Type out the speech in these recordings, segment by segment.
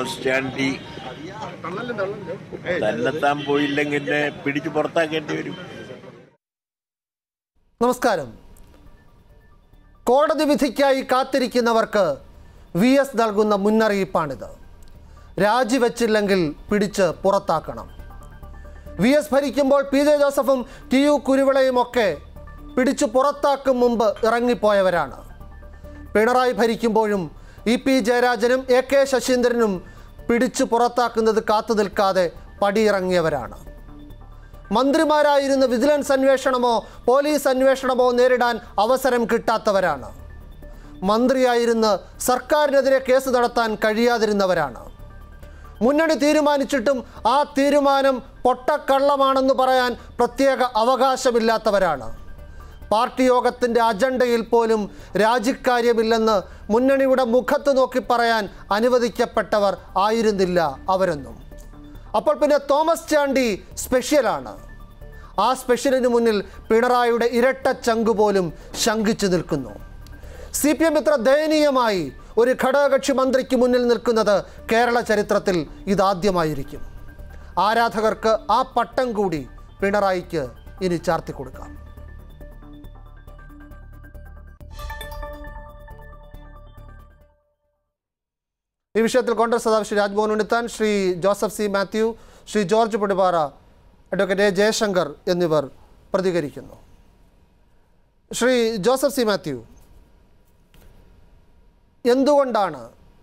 Thomas Chandy തന്നെത്താൻ പോയില്ലെങ്കിൽ എന്നെ പിടിച്ചു പുറത്താക്കേണ്ടി വരും നമസ്കാരം കോടതി വിധിക്കായി കാത്തിരിക്കുന്നവർക്ക് വി എസ് നൽകുന്ന മുന്നറിയിപ്പാണിത് രാജിവെച്ചില്ലെങ്കിൽ പിടിച്ച് പുറത്താക്കണം വി എസ് ഭരിക്കുമ്പോൾ പി ജെ ജോസഫും ടി യു കുരുവിളയും ഒക്കെ പിടിച്ചു പുറത്താക്കും മുമ്പ് ഇറങ്ങിപ്പോയവരാണ് പിണറായി ഭരിക്കുമ്പോഴും ഇ പി ജയരാജനും എ കെ ശശീന്ദ്രനും പിടിച്ചു പുറത്താക്കുന്നത് കാത്തു നിൽക്കാതെ പടിയിറങ്ങിയവരാണ് മന്ത്രിമാരായിരുന്ന വിജിലൻസ് അന്വേഷണമോ പോലീസ് അന്വേഷണമോ നേരിടാൻ അവസരം കിട്ടാത്തവരാണ് മന്ത്രിയായിരുന്ന് സർക്കാരിനെതിരെ കേസ് നടത്താൻ കഴിയാതിരുന്നവരാണ് മുന്നണി തീരുമാനിച്ചിട്ടും ആ തീരുമാനം പൊട്ടക്കള്ളമാണെന്ന് പറയാൻ പ്രത്യേക അവകാശമില്ലാത്തവരാണ് പാർട്ടി യോഗത്തിൻ്റെ അജണ്ടയിൽ പോലും രാജിക്കാര്യമില്ലെന്ന് മുന്നണിയുടെ മുഖത്ത് നോക്കി പറയാൻ അനുവദിക്കപ്പെട്ടവർ ആയിരുന്നില്ല അവരൊന്നും അപ്പോൾ പിന്നെ തോമസ് ചാണ്ടി സ്പെഷ്യലാണ് ആ സ്പെഷ്യലിന് മുന്നിൽ പിണറായിയുടെ ഇരട്ട ചങ്ക് പോലും ശങ്കിച്ചു നിൽക്കുന്നു സി പി എം ഇത്ര ദയനീയമായി ഒരു ഘടകകക്ഷി മന്ത്രിക്ക് മുന്നിൽ നിൽക്കുന്നത് കേരള ചരിത്രത്തിൽ ഇതാദ്യമായിരിക്കും ആരാധകർക്ക് ആ പട്ടം കൂടി പിണറായിക്ക് ഇനി ചാർത്തി കൊടുക്കാം ഈ വിഷയത്തിൽ കോൺഗ്രസ് നേതാവ് Shri Rajmohan Unnithan Shri Joseph C Mathew Shri George Podippara advocate A Jayashankar എന്നിവർ പ്രതികരിക്കുന്നു ശ്രീ ജോസഫ് സി മാത്യു എന്തുകൊണ്ടാണ്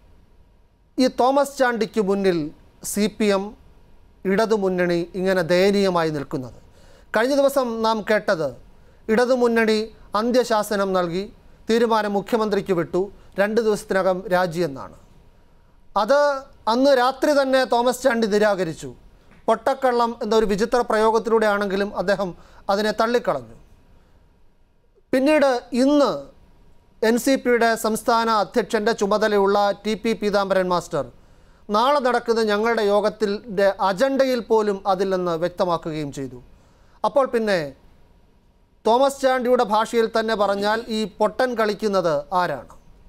ഈ തോമസ് ചാണ്ടിക്ക് മുന്നിൽ സി പി എം ഇടതുമുന്നണി ഇങ്ങനെ ദയനീയമായി നിൽക്കുന്നത് കഴിഞ്ഞ ദിവസം നാം കേട്ടത് ഇടതുമുന്നണി അന്ത്യശാസനം നൽകി തീരുമാനം മുഖ്യമന്ത്രിക്ക് വിട്ടു രണ്ട് ദിവസത്തിനകം രാജിയെന്നാണ് അത് അന്ന് രാത്രി തന്നെ തോമസ് ചാണ്ടി നിരാകരിച്ചു പൊട്ടക്കള്ളം എന്നൊരു വിചിത്ര പ്രയോഗത്തിലൂടെയാണെങ്കിലും അദ്ദേഹം അതിനെ തള്ളിക്കളഞ്ഞു പിന്നീട് ഇന്ന് എൻ സി പിയുടെ സംസ്ഥാന അധ്യക്ഷൻ്റെ ചുമതലയുള്ള ടി പി പീതാംബരൻ മാസ്റ്റർ നാളെ നടക്കുന്ന ഞങ്ങളുടെ യോഗത്തിൻ്റെ അജണ്ടയിൽ പോലും അതില്ലെന്ന് വ്യക്തമാക്കുകയും ചെയ്തു അപ്പോൾ പിന്നെ തോമസ് ചാണ്ടിയുടെ ഭാഷയിൽ തന്നെ പറഞ്ഞാൽ ഈ പൊട്ടൻ കളിക്കുന്നത് ആരാണ്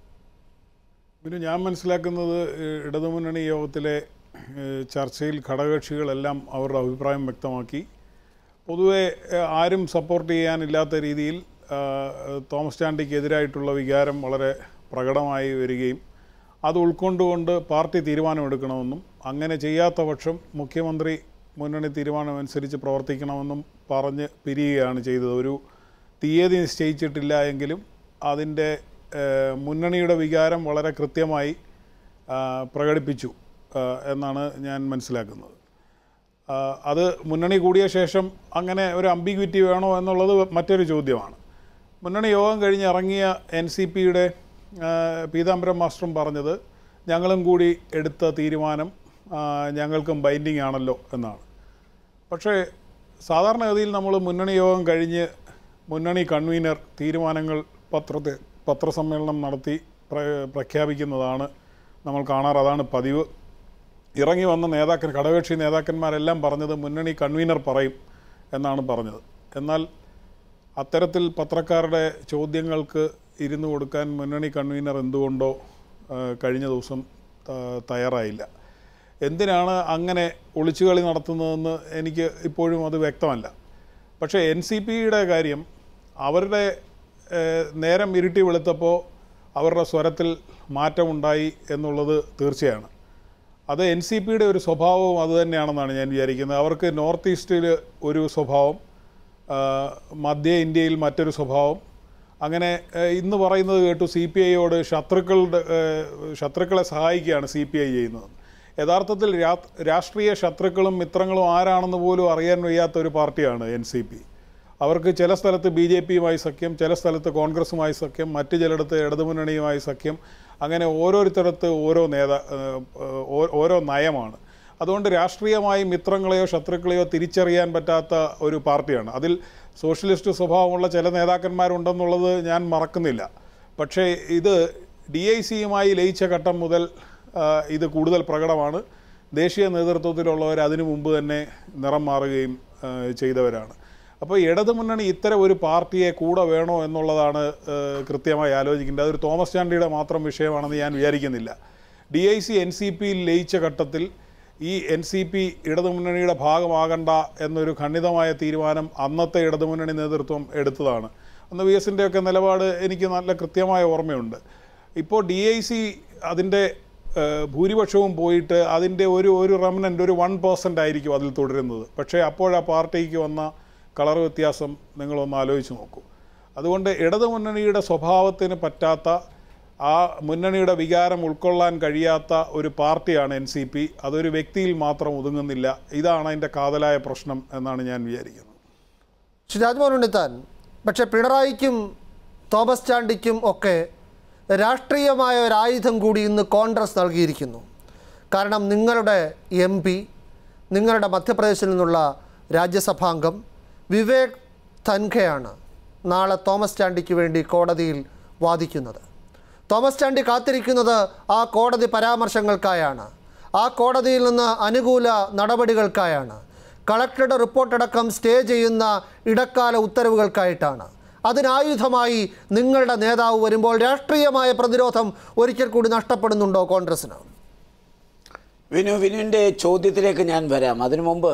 പിന്നെ ഞാൻ മനസ്സിലാക്കുന്നത് ഏഹ്, ഇടതുമുന്നണി യോഗത്തിലെ ഏഹ്, ചർച്ചയിൽ ഘടകകക്ഷികളെല്ലാം അവരുടെ അഭിപ്രായം വ്യക്തമാക്കി പൊതുവെ ഏഹ്, ആരും സപ്പോർട്ട് ചെയ്യാനില്ലാത്ത രീതിയിൽ ആഹ്, തോമസ് ചാണ്ടിക്കെതിരായിട്ടുള്ള വികാരം വളരെ പ്രകടമായി വരികയും അത് ഉൾക്കൊണ്ടുകൊണ്ട് പാർട്ടി തീരുമാനമെടുക്കണമെന്നും അങ്ങനെ ചെയ്യാത്ത പക്ഷം മുഖ്യമന്ത്രി മുന്നണി തീരുമാനമനുസരിച്ച് പ്രവർത്തിക്കണമെന്നും പറഞ്ഞ് പിരിയുകയാണ് ചെയ്തത് ഒരു തീയതി നിശ്ചയിച്ചിട്ടില്ല എങ്കിലും അതിൻ്റെ ഏഹ്, മുന്നണിയുടെ വികാരം വളരെ കൃത്യമായി ആ, പ്രകടിപ്പിച്ചു ആ, എന്നാണ് ഞാൻ മനസ്സിലാക്കുന്നത് ആ, അത് മുന്നണി കൂടിയ ശേഷം അങ്ങനെ ഒരു അംബിഗ്വിറ്റി വേണോ എന്നുള്ളത് മറ്റൊരു ചോദ്യമാണ് മുന്നണി യോഗം കഴിഞ്ഞ് ഇറങ്ങിയ എൻ സി പിയുടെ പീതാംബരം മാസ്റ്ററും പറഞ്ഞത് ഞങ്ങളും കൂടി എടുത്ത തീരുമാനം ആ, ഞങ്ങൾക്കും ബൈൻഡിങ് ആണല്ലോ എന്നാണ് പക്ഷേ സാധാരണഗതിയിൽ നമ്മൾ മുന്നണി യോഗം കഴിഞ്ഞ് മുന്നണി കൺവീനർ തീരുമാനങ്ങൾ പത്രത്തെ പത്രസമ്മേളനം നടത്തി പ്ര പ്രഖ്യാപിക്കുന്നതാണ് നമ്മൾ കാണാറ് അതാണ് പതിവ് ഇറങ്ങി വന്ന നേതാക്കൻ ഘടകകക്ഷി നേതാക്കന്മാരെല്ലാം പറഞ്ഞത് മുന്നണി കൺവീനർ പറയും എന്നാണ് പറഞ്ഞത് എന്നാൽ അത്തരത്തിൽ പത്രക്കാരുടെ ചോദ്യങ്ങൾക്ക് ഇരുന്നു കൊടുക്കാൻ മുന്നണി കൺവീനർ എന്തുകൊണ്ടോ ആ, കഴിഞ്ഞ ദിവസം ആ, തയ്യാറായില്ല എന്തിനാണ് അങ്ങനെ ഒളിച്ചുകളി നടത്തുന്നതെന്ന് എനിക്ക് ഇപ്പോഴും അത് വ്യക്തമല്ല പക്ഷേ എൻ സി പിയുടെ കാര്യം അവരുടെ ഏഹ്, നേരം ഇരുട്ടി വെളുത്തപ്പോൾ അവരുടെ സ്വരത്തിൽ മാറ്റമുണ്ടായി എന്നുള്ളത് തീർച്ചയാണ് അത് എൻ സി പിയുടെ ഒരു സ്വഭാവവും അതുതന്നെയാണെന്നാണ് ഞാൻ വിചാരിക്കുന്നത് അവർക്ക് നോർത്ത് ഈസ്റ്റിൽ ഒരു സ്വഭാവം ആ, മധ്യ ഇന്ത്യയിൽ മറ്റൊരു സ്വഭാവം അങ്ങനെ ഏഹ്, ഇന്ന് പറയുന്നത് കേട്ടു സി പി ഐയോട് ശത്രുക്കളുടെ ഏഹ്, ശത്രുക്കളെ സഹായിക്കുകയാണ് സി പി ഐ ചെയ്യുന്നത് യഥാർത്ഥത്തിൽ രാ- രാഷ്ട്രീയ ശത്രുക്കളും മിത്രങ്ങളും ആരാണെന്ന് പോലും അറിയാൻ വയ്യാത്ത ഒരു പാർട്ടിയാണ് എൻ സി പി അവർക്ക് ചില സ്ഥലത്ത് ബി ജെ പിയുമായി സഖ്യം ചില സ്ഥലത്ത് കോൺഗ്രസുമായി സഖ്യം മറ്റ് ചിലയിടത്ത് ഇടതുമുന്നണിയുമായി സഖ്യം അങ്ങനെ ഓരോരുത്തരത്ത് ഓരോ നേതാ ഏഹ്, ഓ- ഓരോ നയമാണ് അതുകൊണ്ട് രാഷ്ട്രീയമായി മിത്രങ്ങളെയോ ശത്രുക്കളെയോ തിരിച്ചറിയാൻ പറ്റാത്ത ഒരു പാർട്ടിയാണ് അതിൽ സോഷ്യലിസ്റ്റ് സ്വഭാവമുള്ള ചില നേതാക്കന്മാരുണ്ടെന്നുള്ളത് ഞാൻ മറക്കുന്നില്ല പക്ഷേ ഇത് ഡി ഐ സിയുമായി ലയിച്ച ഘട്ടം മുതൽ ആ, ഇത് കൂടുതൽ പ്രകടമാണ് ദേശീയ നേതൃത്വത്തിലുള്ളവർ അതിനു മുമ്പ് തന്നെ നിറം മാറുകയും ആ, ചെയ്തവരാണ് അപ്പോൾ ഇടതുമുന്നണി ഇത്തരം ഒരു പാർട്ടിയെ കൂടെ വേണോ എന്നുള്ളതാണ് ആ, കൃത്യമായി ആലോചിക്കേണ്ടത് അതൊരു തോമസ് ചാണ്ടിയുടെ മാത്രം വിഷയമാണെന്ന് ഞാൻ വിചാരിക്കുന്നില്ല D I C N C പിയിൽ ലയിച്ച ഘട്ടത്തിൽ ഈ എൻ സി പി ഇടതുമുന്നണിയുടെ ഭാഗമാകണ്ട എന്നൊരു ഖണ്ഡിതമായ തീരുമാനം അന്നത്തെ ഇടതുമുന്നണി നേതൃത്വം എടുത്തതാണ് അന്ന് വി എസിൻ്റെ ഒക്കെ നിലപാട് എനിക്ക് നല്ല കൃത്യമായ ഓർമ്മയുണ്ട് ഇപ്പോൾ ഡി ഐ സി അതിൻ്റെ ഏഹ്, ഭൂരിപക്ഷവും പോയിട്ട് അതിൻ്റെ ഒരു ഒരു റെമനൻ്റ് ഒരു വൺ പേഴ്സൻ്റ് ആയിരിക്കും അതിൽ തുടരുന്നത് പക്ഷേ അപ്പോഴാ പാർട്ടിക്ക് വന്ന കളർ വ്യത്യാസം നിങ്ങളൊന്ന് ആലോചിച്ച് നോക്കൂ അതുകൊണ്ട് ഇടതുമുന്നണിയുടെ സ്വഭാവത്തിന് പറ്റാത്ത ആ മുന്നണിയുടെ വികാരം ഉൾക്കൊള്ളാൻ കഴിയാത്ത ഒരു പാർട്ടിയാണ് എൻ സി പി അതൊരു വ്യക്തിയിൽ മാത്രം ഒതുങ്ങുന്നില്ല ഇതാണ് അതിൻ്റെ കാതലായ പ്രശ്നം എന്നാണ് ഞാൻ വിചാരിക്കുന്നത് ശ്രീ രാജ്മോഹൻ ഉണ്ണിത്താൻ പക്ഷേ പിണറായിക്കും തോമസ് ചാണ്ടിക്കും ഒക്കെ രാഷ്ട്രീയമായ ഒരു ആയുധം കൂടി ഇന്ന് കോൺഗ്രസ് നൽകിയിരിക്കുന്നു കാരണം നിങ്ങളുടെ എം പി നിങ്ങളുടെ മധ്യപ്രദേശിൽ നിന്നുള്ള രാജ്യസഭാംഗം വിവേക് ധൻഖയാണ് നാളെ തോമസ് ചാണ്ടിക്ക് വേണ്ടി കോടതിയിൽ വാദിക്കുന്നത് തോമസ് ചാണ്ടി കാത്തിരിക്കുന്നത് ആ കോടതി പരാമർശങ്ങൾക്കായാണ് ആ കോടതിയിൽ നിന്ന് അനുകൂല നടപടികൾക്കായാണ് കളക്ടറുടെ റിപ്പോർട്ടടക്കം സ്റ്റേ ചെയ്യുന്ന ഇടക്കാല ഉത്തരവുകൾക്കായിട്ടാണ് അതിനായുധമായി നിങ്ങളുടെ നേതാവ് വരുമ്പോൾ രാഷ്ട്രീയമായ പ്രതിരോധം ഒരിക്കൽ കൂടി നഷ്ടപ്പെടുന്നുണ്ടോ കോൺഗ്രസിന് വിനു വിനുവിൻ്റെ ചോദ്യത്തിലേക്ക് ഞാൻ വരാം അതിനു മുമ്പ്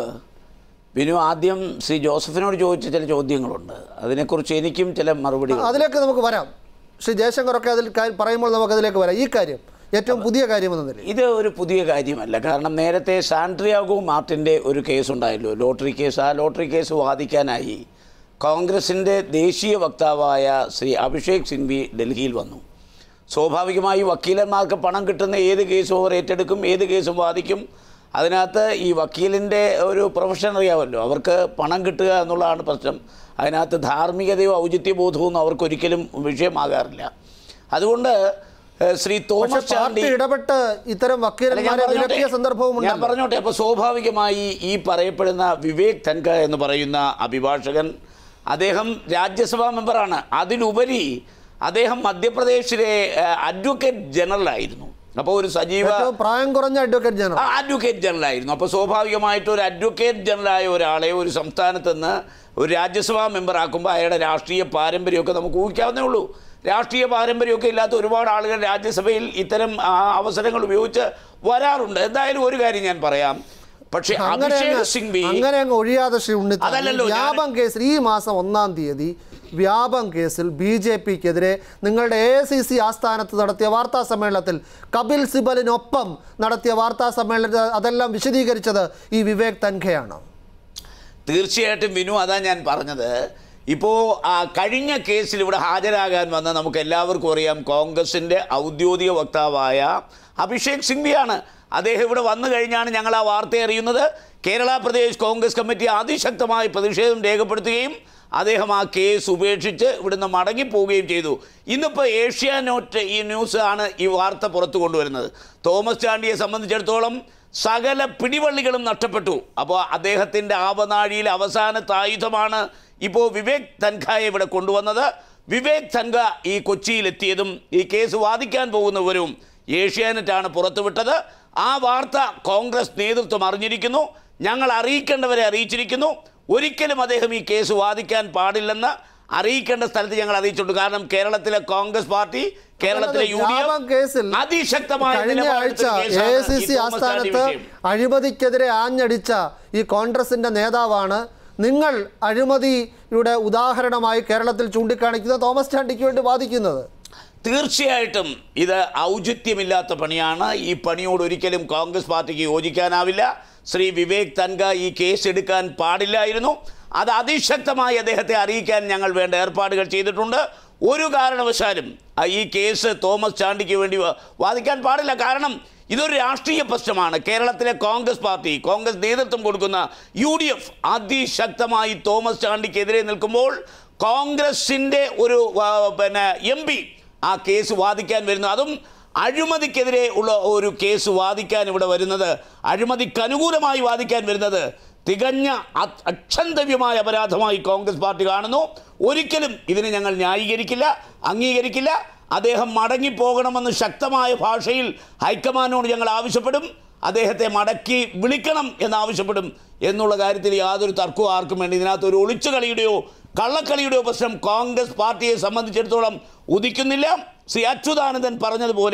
വിനു ആദ്യം ശ്രീ ജോസഫിനോട് ചോദിച്ച ചില ചോദ്യങ്ങളുണ്ട് അതിനെക്കുറിച്ച് എനിക്കും ചില മറുപടികൾ അതിലേക്ക് നമുക്ക് വരാം ശ്രീ ജയശങ്കറൊക്കെ അതിൽ കാ- പറയുമ്പോൾ നമുക്ക് അതിലേക്ക് വരാം ഈ കാര്യം ഏറ്റവും പുതിയ കാര്യം എന്ന നിലയിൽ ഇത് ഒരു പുതിയ കാര്യമല്ല കാരണം നേരത്തെ സാൻഡ്രിയാഗോ മാർട്ടിൻ്റെ ഒരു കേസ് ഉണ്ടായല്ലോ ലോട്ടറി കേസ് ആ ലോട്ടറി കേസ് വാദിക്കാനായി കോൺഗ്രസിൻ്റെ ദേശീയ വക്താവായ ശ്രീ അഭിഷേക് സിംഗ്വി ഡൽഹിയിൽ വന്നു സ്വാഭാവികമായി വക്കീലന്മാർക്ക് പണം കിട്ടുന്ന ഏത് കേസും അവർ ഏറ്റെടുക്കും ഏത് കേസും വാദിക്കും അതിനകത്ത് ഈ വക്കീലിൻ്റെ ഒരു പ്രൊഫഷൻ അറിയാമല്ലോ അവർക്ക് പണം കിട്ടുക എന്നുള്ളതാണ് പ്രശ്നം അതിനകത്ത് ധാർമ്മികതയോ ഔചിത്യബോധമോ ഒന്നും അവർക്കൊരിക്കലും വിഷയമാകാറില്ല അതുകൊണ്ട് ഏഹ്, ശ്രീ പക്ഷേ തോമസ് പാർട്ടി ചാണ്ടി ഇടപെട്ട് ഇത്തരം അല്ല, ഞാൻ വക്കീലന്മാരെ പറഞ്ഞോട്ടെ. വിലക്കിയ സംദർഭവും ഞാൻ ഉണ്ട് പറഞ്ഞോട്ടെ അപ്പോൾ സ്വാഭാവികമായി ഈ പറയപ്പെടുന്ന വിവേക് ധൻഖ എന്ന് പറയുന്ന അഭിഭാഷകൻ അദ്ദേഹം രാജ്യസഭാ മെമ്പറാണ് അതിലുപരി അദ്ദേഹം മധ്യപ്രദേശിലെ ഏഹ്, അഡ്വക്കേറ്റ് ജനറൽ ആയിരുന്നു അപ്പോൾ ഒരു സജീവ ഏറ്റവും പ്രായം കുറഞ്ഞ അഡ്വക്കേറ്റ് ജനറൽ ആ, അഡ്വക്കേറ്റ് ജനറൽ ആയിരുന്നു അപ്പോൾ സ്വാഭാവികമായിട്ട് ഒരു അഡ്വക്കേറ്റ് ജനറലായ ഒരാളെ ഒരു സംസ്ഥാനത്ത് നിന്ന് ഒരു രാജ്യസഭാ മെമ്പർ ആക്കുമ്പോൾ അയാളുടെ രാഷ്ട്രീയ പാരമ്പര്യമൊക്കെ നമുക്ക് ഊഹിക്കാവുന്നേ ഉള്ളൂ രാഷ്ട്രീയ പാരമ്പര്യമൊക്കെ ഇല്ലാത്ത ഒരുപാട് ആളുകൾ രാജ്യസഭയിൽ ഇത്തരം ആ, അവസരങ്ങൾ ഉപയോഗിച്ച് വരാറുണ്ട് എന്തായാലും ഒരു കാര്യം ഞാൻ പറയാം പക്ഷേ അങ്ങനെ അഭിഷേക് അങ്ങ് സിംഗ്വി അങ്ങനെ അങ്ങ് ഒഴിയാതെ ശ്രീ ഉണ്ണിത്താൻ അതല്ലല്ലോ ഞാൻ- വ്യാപം കേസിൽ ഈ മാസം ഒന്നാം തീയതി വ്യാപം കേസിൽ ബി ജെ പിക്കെതിരെ നിങ്ങളുടെ എ സി സി ആസ്ഥാനത്ത് നടത്തിയ വാർത്താ സമ്മേളനത്തിൽ കപിൽ സിബലിനൊപ്പം നടത്തിയ വാർത്താ സമ്മേളനത്തിൽ അതെല്ലാം വിശദീകരിച്ചത് ഈ വിവേക് തൻഖയാണ് തീർച്ചയായിട്ടും വിനു അതാ ഞാൻ പറഞ്ഞത് ഇപ്പോൾ ആ കഴിഞ്ഞ കേസിൽ ഇവിടെ ഹാജരാകാൻ വന്ന നമുക്ക് എല്ലാവർക്കും അറിയാം കോൺഗ്രസിൻ്റെ ഔദ്യോഗിക വക്താവായ അഭിഷേക് സിംഗ്വിയാണ് അദ്ദേഹം ഇവിടെ വന്നു കഴിഞ്ഞാണ് ഞങ്ങൾ ആ വാർത്ത അറിയുന്നത് കേരള പ്രദേശ് കോൺഗ്രസ് കമ്മിറ്റി അതിശക്തമായി പ്രതിഷേധം രേഖപ്പെടുത്തുകയും അദ്ദേഹം ആ കേസ് ഉപേക്ഷിച്ച് ഇവിടുന്ന് മടങ്ങിപ്പോവുകയും ചെയ്തു ഇന്നിപ്പോൾ ഏഷ്യാനോറ്റ് ഈ ന്യൂസ് ആണ് ഈ വാർത്ത പുറത്തു കൊണ്ടുവരുന്നത് തോമസ് ചാണ്ടിയെ സംബന്ധിച്ചിടത്തോളം സകല പിടിവള്ളികളും നഷ്ടപ്പെട്ടു അപ്പോൾ അദ്ദേഹത്തിൻ്റെ ആവനാഴിയിലെ അവസാനത്തെ ആയുധമാണ് ഇപ്പോൾ വിവേക് ധൻഖായെ ഇവിടെ കൊണ്ടുവന്നത് വിവേക് ധൻഖ ഈ കൊച്ചിയിലെത്തിയതും ഈ കേസ് വാദിക്കാൻ പോകുന്നവരും ഏഷ്യാനെറ്റാണ് പുറത്തുവിട്ടത് ആ വാർത്ത കോൺഗ്രസ് നേതൃത്വം അറിഞ്ഞിരിക്കുന്നു ഞങ്ങൾ അറിയിക്കേണ്ടവരെ അറിയിച്ചിരിക്കുന്നു ഒരിക്കലും അദ്ദേഹം ഈ കേസ് വാദിക്കാൻ പാടില്ലെന്ന് അറിയിക്കേണ്ട സ്ഥലത്ത് ഞങ്ങൾ അറിയിച്ചിട്ടുണ്ട് കാരണം കേരളത്തിലെ കോൺഗ്രസ് പാർട്ടി കേരളത്തിലെ യു ഡി വ്യാപം കേസിൽ എഫ് അതിശക്തമായ കഴിഞ്ഞ ആഴ്ച നിലപാടെടുത്ത എ കേസാണ് സി ഈ സി തോമസ് ചാണ്ടി ആസ്ഥാനത്ത് വിഷയം. അഴിമതിക്കെതിരെ ആഞ്ഞടിച്ച ഈ കോൺഗ്രസിന്റെ നേതാവാണ് നിങ്ങൾ അഴിമതിയുടെ ഉദാഹരണമായി കേരളത്തിൽ ചൂണ്ടിക്കാണിക്കുന്ന തോമസ് ചാണ്ടിക്ക് വേണ്ടി വാദിക്കുന്നത് തീർച്ചയായിട്ടും ഇത് ഔചിത്യമില്ലാത്ത പണിയാണ് ഈ പണിയോട് ഒരിക്കലും കോൺഗ്രസ് പാർട്ടിക്ക് യോജിക്കാനാവില്ല ശ്രീ വിവേക് തൻക ഈ കേസ് എടുക്കാൻ പാടില്ലായിരുന്നു അത് അതിശക്തമായി അദ്ദേഹത്തെ അറിയിക്കാൻ ഞങ്ങൾ വേണ്ട ഏർപ്പാടുകൾ ചെയ്തിട്ടുണ്ട് ഒരു കാരണവശാലും ആ ഈ കേസ് തോമസ് ചാണ്ടിക്ക് വേണ്ടി വാ- വാദിക്കാൻ പാടില്ല കാരണം ഇതൊരു രാഷ്ട്രീയ പ്രശ്നമാണ് കേരളത്തിലെ കോൺഗ്രസ് പാർട്ടി കോൺഗ്രസ് നേതൃത്വം കൊടുക്കുന്ന യു ഡി എഫ് അതിശക്തമായി തോമസ് ചാണ്ടിക്കെതിരെ നിൽക്കുമ്പോൾ കോൺഗ്രസിൻ്റെ ഒരു ആ, പിന്നെ എം പി ആ കേസ് വാദിക്കാൻ വരുന്നു അതും അഴിമതിക്കെതിരെ ഉള്ള ഒരു കേസ് വാദിക്കാൻ ഇവിടെ വരുന്നത് അഴിമതിക്ക് അനുകൂലമായി വാദിക്കാൻ വരുന്നത് തികഞ്ഞ അ- അക്ഷന്തവ്യമായ അപരാധമായി കോൺഗ്രസ് പാർട്ടി കാണുന്നു ഒരിക്കലും ഇതിനെ ഞങ്ങൾ ന്യായീകരിക്കില്ല അംഗീകരിക്കില്ല അദ്ദേഹം മടങ്ങിപ്പോകണമെന്ന് ശക്തമായ ഭാഷയിൽ ഹൈക്കമാൻഡിനോട് ഞങ്ങൾ ആവശ്യപ്പെടും അദ്ദേഹത്തെ മടക്കി വിളിക്കണം എന്നാവശ്യപ്പെടും എന്നുള്ള കാര്യത്തിൽ യാതൊരു തർക്കവും ആർക്കും വേണ്ടി ഇതിനകത്ത് ഒരു ഒളിച്ചുകളിയുടെയോ കള്ളക്കളിയുടെയോ പ്രശ്നം കോൺഗ്രസ് പാർട്ടിയെ സംബന്ധിച്ചിടത്തോളം ഉദിക്കുന്നില്ല ശ്രീ അച്യുതാനന്ദൻ പറഞ്ഞതുപോലെ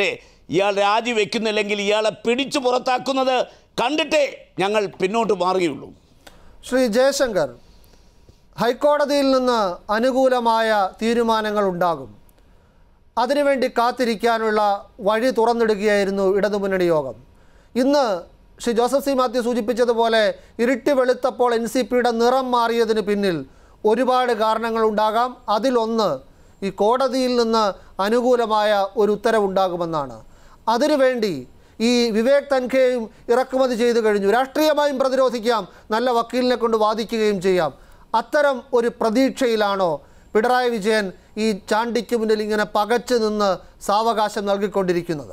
ഇയാൾ രാജിവെക്കുന്നില്ലെങ്കിൽ ഇയാളെ പിടിച്ചു പുറത്താക്കുന്നത് കണ്ടിട്ടേ ഞങ്ങൾ പിന്നോട്ട് മാറുകയുള്ളൂ ശ്രീ ജയശങ്കർ ഹൈക്കോടതിയിൽ നിന്ന് അനുകൂലമായ തീരുമാനങ്ങൾ ഉണ്ടാകും അതിനുവേണ്ടി കാത്തിരിക്കാനുള്ള വഴി തുറന്നിടുകയായിരുന്നു ഇടതുമുന്നണി യോഗം ഇന്ന് ശ്രീ ജോസഫ് സി മാത്യു സൂചിപ്പിച്ചതുപോലെ ഇരുട്ടി വെളുത്തപ്പോൾ എൻ സി പിയുടെ നിറം മാറിയതിന് പിന്നിൽ ഒരുപാട് കാരണങ്ങളുണ്ടാകാം അതിലൊന്ന് ഈ കോടതിയിൽ നിന്ന് അനുകൂലമായ ഒരു ഉത്തരവുണ്ടാകുമെന്നാണ് അതിനുവേണ്ടി ഈ വിവേക് തൻഖയും ഇറക്കുമതി ചെയ്തു കഴിഞ്ഞു രാഷ്ട്രീയമായും പ്രതിരോധിക്കാം നല്ല വക്കീലിനെ കൊണ്ട് വാദിക്കുകയും ചെയ്യാം അത്തരം ഒരു പ്രതീക്ഷയിലാണോ പിണറായി വിജയൻ ഈ ചാണ്ടിക്ക് മുന്നിൽ ഇങ്ങനെ പകച്ചു നിന്ന് സാവകാശം നൽകിക്കൊണ്ടിരിക്കുന്നത്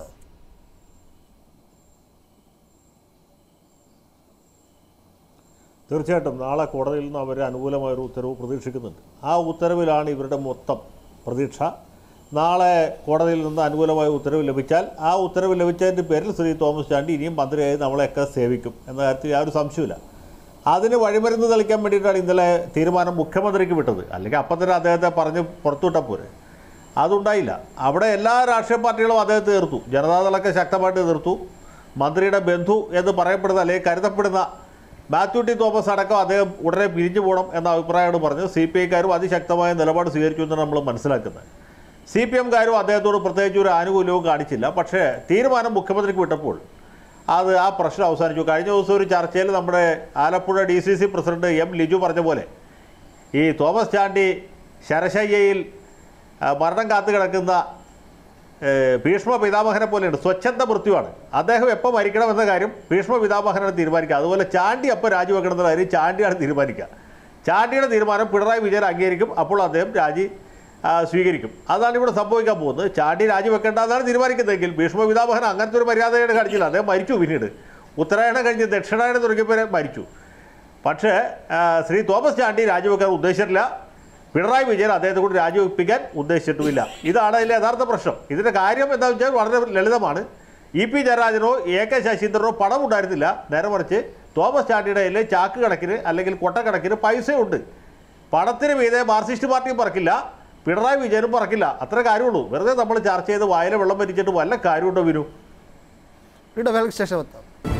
തീർച്ചയായിട്ടും നാളെ കോടതിയിൽ നിന്ന് അവർ അനുകൂലമായൊരു ഉത്തരവ് പ്രതീക്ഷിക്കുന്നുണ്ട് ആ ഉത്തരവിലാണ് ഇവരുടെ മൊത്തം പ്രതീക്ഷ നാളെ കോടതിയിൽ നിന്ന് അനുകൂലമായ ഉത്തരവ് ലഭിച്ചാൽ ആ ഉത്തരവ് ലഭിച്ചതിൻ്റെ പേരിൽ ശ്രീ തോമസ് ചാണ്ടി ഇനിയും മന്ത്രിയായി നമ്മളെയൊക്കെ സേവിക്കും എന്ന കാര്യത്തിൽ യാതൊരു സംശയമില്ല അതിന് വഴിമരുന്ന് തെളിക്കാൻ വേണ്ടിയിട്ടാണ് ഇന്നലെ തീരുമാനം മുഖ്യമന്ത്രിക്ക് വിട്ടത് അല്ലെങ്കിൽ അപ്പം തന്നെ അദ്ദേഹത്തെ പറഞ്ഞ് പുറത്തുവിട്ടാൽ പോരെ അതുണ്ടായില്ല അവിടെ എല്ലാ രാഷ്ട്രീയ പാർട്ടികളും അദ്ദേഹത്തെ എതിർത്തു ജനതാദളൊക്കെ ശക്തമായിട്ട് എതിർത്തു മന്ത്രിയുടെ ബന്ധു എന്ന് പറയപ്പെടുന്ന അല്ലെങ്കിൽ കരുതപ്പെടുന്ന മാത്യു ടി തോമസ് അടക്കം അദ്ദേഹം ഉടനെ പിരിഞ്ഞു പോകണം എന്ന അഭിപ്രായമാണ് പറഞ്ഞത് സി പി ഐക്കാരും അതിശക്തമായ നിലപാട് സ്വീകരിച്ചു എന്നാണ് നമ്മൾ മനസ്സിലാക്കുന്നത് സി പി എംകാരും അദ്ദേഹത്തോട് പ്രത്യേകിച്ച് ഒരു ആനുകൂല്യവും കാണിച്ചില്ല പക്ഷേ തീരുമാനം മുഖ്യമന്ത്രിക്ക് വിട്ടപ്പോൾ അത് ആ പ്രശ്നം അവസാനിച്ചു കഴിഞ്ഞ ദിവസം ഒരു ചർച്ചയിൽ നമ്മുടെ Alappuzha D C C president M Liju പറഞ്ഞ പോലെ ഈ തോമസ് ചാണ്ടി ശരശയ്യയിൽ ആ, മരണം കാത്തു കിടക്കുന്ന ഏ, ഭീഷ്മ പിതാമഹനെ പോലെയുണ്ട് സ്വച്ഛന്ത മൃത്യുവാണ് അദ്ദേഹം എപ്പോൾ മരിക്കണം എന്ന കാര്യം ഭീഷ്മ പിതാമഹനാണ് തീരുമാനിക്കുക അതുപോലെ ചാണ്ടി എപ്പോൾ രാജിവെക്കണം എന്ന കാര്യം ചാണ്ടിയാണ് തീരുമാനിക്കുക ചാണ്ടിയുടെ തീരുമാനം പിണറായി വിജയൻ അംഗീകരിക്കും അപ്പോൾ അദ്ദേഹം രാജി ആ, സ്വീകരിക്കും അതാണ് ഇവിടെ സംഭവിക്കാൻ പോകുന്നത് ചാണ്ടി രാജിവെക്കേണ്ട എന്നാണ് തീരുമാനിക്കുന്നതെങ്കിൽ ഭീഷ്മ പിതാമഹൻ അങ്ങനത്തെ ഒരു മര്യാദയുടെ കാണിച്ചില്ല അദ്ദേഹം മരിച്ചു പിന്നീട് ഉത്തരായണം കഴിഞ്ഞ് ദക്ഷിണായനം തുടങ്ങിയപ്പോൾ മരിച്ചു പക്ഷേ ആ, ശ്രീ തോമസ് ചാണ്ടി രാജിവെക്കാൻ ഉദ്ദേശിച്ചിട്ടില്ല പിണറായി വിജയൻ അദ്ദേഹത്തെ കൂടി രാജിവെപ്പിക്കാൻ ഉദ്ദേശിച്ചിട്ടുമില്ല ഇതാണ് അതിലെ യഥാർത്ഥ പ്രശ്നം ഇതിൻ്റെ കാര്യം എന്താണെന്ന് വെച്ചാൽ വളരെ ലളിതമാണ് ഇ പി ജയരാജനോ എ കെ ശശീന്ദ്രനോ പണം ഉണ്ടായിരുന്നില്ല നേരെ മറിച്ച് തോമസ് ചാണ്ടിയുടെ കയ്യിൽ ചാക്ക് കണക്കിന് അല്ലെങ്കിൽ കൊട്ടക്കണക്കിന് പൈസയുണ്ട് പണത്തിന് മീതെ മാർക്സിസ്റ്റ് പാർട്ടിയും പറക്കില്ല പിണറായി വിജയനും പറക്കില്ല അത്ര കാര്യമുള്ളൂ വെറുതെ നമ്മൾ ചർച്ച ചെയ്ത് വായിലെ വെള്ളം വരിച്ചിട്ട് വല്ല കാര്യമുണ്ടോ വിനു ഇടവേളയ്ക്ക് ശേഷം എത്താം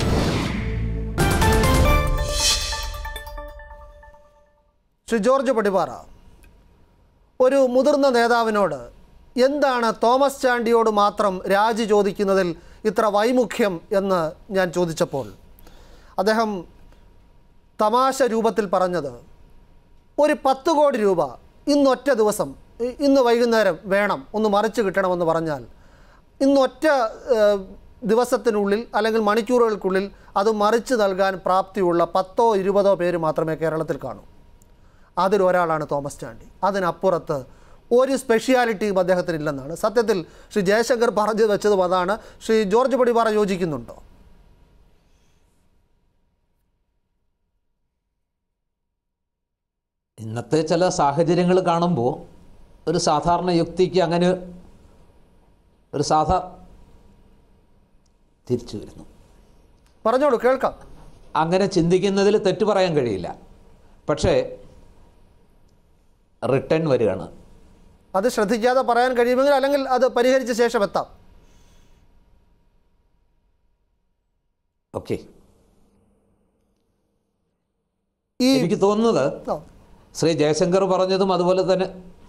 ശ്രീ ജോർജ് പടിപാറ ഒരു മുതിർന്ന നേതാവിനോട് എന്താണ് തോമസ് ചാണ്ടിയോട് മാത്രം രാജി ചോദിക്കുന്നതിൽ ഇത്ര വൈമുഖ്യം എന്ന് ഞാൻ ചോദിച്ചപ്പോൾ അദ്ദേഹം തമാശ രൂപത്തിൽ പറഞ്ഞത് ഒരു പത്ത് കോടി രൂപ ഇന്നൊറ്റ ദിവസം ഇ- ഇന്ന് വൈകുന്നേരം വേണം ഒന്ന് മറിച്ച് കിട്ടണമെന്ന് പറഞ്ഞാൽ ഇന്നൊറ്റ ഏഹ്, ദിവസത്തിനുള്ളിൽ അല്ലെങ്കിൽ മണിക്കൂറുകൾക്കുള്ളിൽ അത് മറിച്ച് നൽകാൻ പ്രാപ്തിയുള്ള പത്തോ ഇരുപതോ പേര് മാത്രമേ കേരളത്തിൽ കാണൂ അതിലൊരാളാണ് തോമസ് ചാണ്ടി അതിനപ്പുറത്ത് ഒരു സ്പെഷ്യാലിറ്റിയും അദ്ദേഹത്തിന് ഇല്ലെന്നാണ് സത്യത്തിൽ ശ്രീ ജയശങ്കർ പറഞ്ഞു വെച്ചതും അതാണ് ശ്രീ ജോർജ് പടിപാറ യോജിക്കുന്നുണ്ടോ ഇന്നത്തെ ചില സാഹചര്യങ്ങൾ കാണുമ്പോൾ ഒരു സാധാരണ യുക്തിക്ക് അങ്ങനെ ഒരു സാധാ തിരിച്ചു വരുന്നു പറഞ്ഞോളൂ കേൾക്കാം അങ്ങനെ ചിന്തിക്കുന്നതിൽ തെറ്റ് പറയാൻ കഴിയില്ല പക്ഷേ റിട്ടേൺ വരികയാണ് അത് ശ്രദ്ധിക്കാതെ പറയാൻ കഴിയുമെങ്കിൽ അല്ലെങ്കിൽ അത് പരിഹരിച്ച ശേഷം എത്താം ഓക്കെ ഈ എനിക്ക് തോന്നുന്നത് ആ, ശ്രീ ജയശങ്കർ പറഞ്ഞതും അതുപോലെ തന്നെ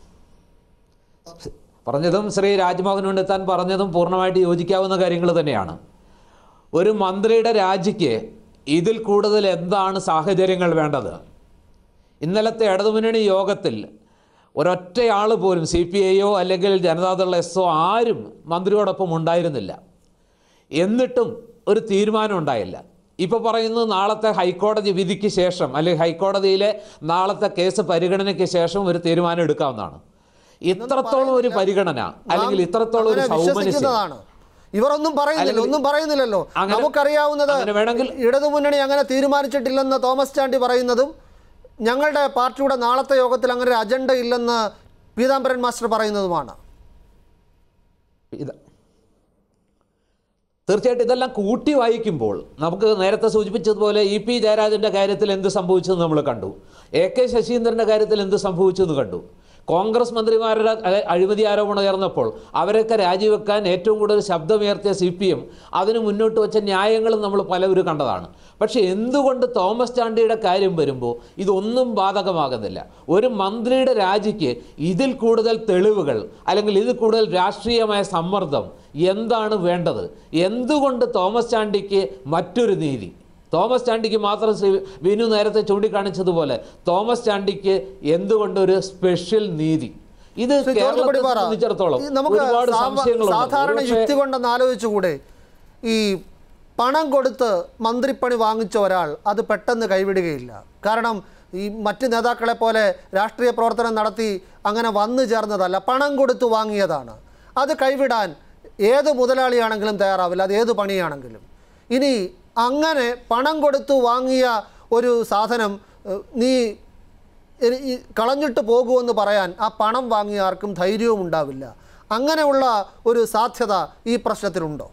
പറഞ്ഞതും ശ്രീ രാജ്മോഹൻ ഉണ്ണിത്താൻ പറഞ്ഞതും പൂർണ്ണമായിട്ട് യോജിക്കാവുന്ന കാര്യങ്ങൾ തന്നെയാണ് ഒരു മന്ത്രിയുടെ രാജിക്ക് ഇതിൽ കൂടുതൽ എന്താണ് സാഹചര്യങ്ങൾ വേണ്ടത് ഇന്നലത്തെ ഇടതുമുന്നണി യോഗത്തിൽ ഒരൊറ്റയാൾ പോലും സി പി ഐയോ അല്ലെങ്കിൽ ജനതാദൾ എസ്ഒ ആരും മന്ത്രിയോടൊപ്പം ഉണ്ടായിരുന്നില്ല എന്നിട്ടും ഒരു തീരുമാനം ഉണ്ടായില്ല ഇപ്പോൾ പറയുന്നത് നാളത്തെ ഹൈക്കോടതി വിധിക്ക് ശേഷം അല്ലെങ്കിൽ ഹൈക്കോടതിയിലെ നാളത്തെ കേസ് പരിഗണനയ്ക്ക് ശേഷം ഒരു തീരുമാനം എടുക്കാവുന്നതാണ് ഇത്രത്തോളം ഒരു പരിഗണന അല്ലെങ്കിൽ നാം ഇത്രത്തോളം ഒരു അങ്ങനെ സൗമനസ്യം വിശ്വസിക്കുന്നതാണ് ഇവർ ഒന്നും പറയുന്നില്ല അല്ലെങ്കിൽ- ഒന്നും പറയുന്നില്ലല്ലോ അങ്ങനെ- നമുക്കറിയാവുന്നത് അങ്ങനെ വേണമെങ്കിൽ- ഇടതുമുന്നണി അങ്ങനെ തീരുമാനിച്ചിട്ടില്ലെന്ന് തോമസ് ചാണ്ടി പറയുന്നതും ഞങ്ങളുടെ പാർട്ടിയുടെ നാളത്തെ യോഗത്തിൽ അങ്ങനെ ഒരു അജണ്ട ഇല്ലെന്ന് പീതാംബരൻ മാസ്റ്റർ പറയുന്നതുമാണ് ഇത് തീർച്ചയായിട്ടും ഇതെല്ലാം കൂട്ടി വായിക്കുമ്പോൾ നമുക്ക് നേരത്തെ സൂചിപ്പിച്ചതുപോലെ ഇ പി ജയരാജൻ്റെ കാര്യത്തിൽ എന്ത് സംഭവിച്ചെന്ന് നമ്മൾ കണ്ടു എ കെ ശശീന്ദ്രൻ്റെ കാര്യത്തിൽ എന്ത് സംഭവിച്ചെന്ന് കണ്ടു കോൺഗ്രസ് മന്ത്രിമാരുടെ അഹ്, അഴിമതി ആരോപണം ഉയർന്നപ്പോൾ അവരൊക്കെ രാജിവെക്കാൻ ഏറ്റവും കൂടുതൽ ശബ്ദമുയർത്തിയ സി പി എം അതിന് മുന്നോട്ട് വെച്ച ന്യായങ്ങളും നമ്മൾ പലവരും കണ്ടതാണ് പക്ഷേ എന്തുകൊണ്ട് തോമസ് ചാണ്ടിയുടെ കാര്യം വരുമ്പോൾ ഇതൊന്നും ബാധകമാകുന്നില്ല ഒരു മന്ത്രിയുടെ രാജിക്ക് ഇതിൽ കൂടുതൽ തെളിവുകൾ അല്ലെങ്കിൽ ഇതിൽ കൂടുതൽ രാഷ്ട്രീയമായ സമ്മർദ്ദം എന്താണ് വേണ്ടത് എന്തുകൊണ്ട് തോമസ് ചാണ്ടിക്ക് മറ്റൊരു നീതി തോമസ് ചാണ്ടിക്ക് മാത്രം ശ്രീ വിനു നേരത്തെ ചൂണ്ടിക്കാണിച്ചതുപോലെ തോമസ് ചാണ്ടിക്ക് എന്തുകൊണ്ട് ഒരു സ്പെഷ്യൽ നീതി ഇത് ശ്രീ ജോർജ് കേരളത്തെ പടിപ്പാറ, സംബന്ധിച്ചിടത്തോളം ഈ നമുക്ക് ഒരുപാട് സാമ- സംശയങ്ങളുണ്ട് സാധാരണ ഒരുപക്ഷേ യുക്തി കൊണ്ടെന്ന് ആലോചിച്ചുകൂടെ ഈ പണം കൊടുത്ത് മന്ത്രിപ്പണി വാങ്ങിച്ച ഒരാൾ അത് പെട്ടെന്ന് കൈവിടുകയില്ല കാരണം ഈ മറ്റ് നേതാക്കളെ പോലെ രാഷ്ട്രീയ പ്രവർത്തനം നടത്തി അങ്ങനെ വന്നു ചേർന്നതല്ല പണം കൊടുത്ത് വാങ്ങിയതാണ് അത് കൈവിടാൻ ഏത് മുതലാളിയാണെങ്കിലും തയ്യാറാവില്ല അത് ഏത് പണിയാണെങ്കിലും ഇനി അങ്ങനെ പണം കൊടുത്തു വാങ്ങിയ ഒരു സാധനം ഏഹ്, നീ ഇനി ഈ കളഞ്ഞിട്ട് പോകുമെന്ന് പറയാൻ ആ പണം വാങ്ങിയ ആർക്കും ധൈര്യവും ഉണ്ടാവില്ല അങ്ങനെയുള്ള ഒരു സാധ്യത ഈ പ്രശ്നത്തിലുണ്ടോ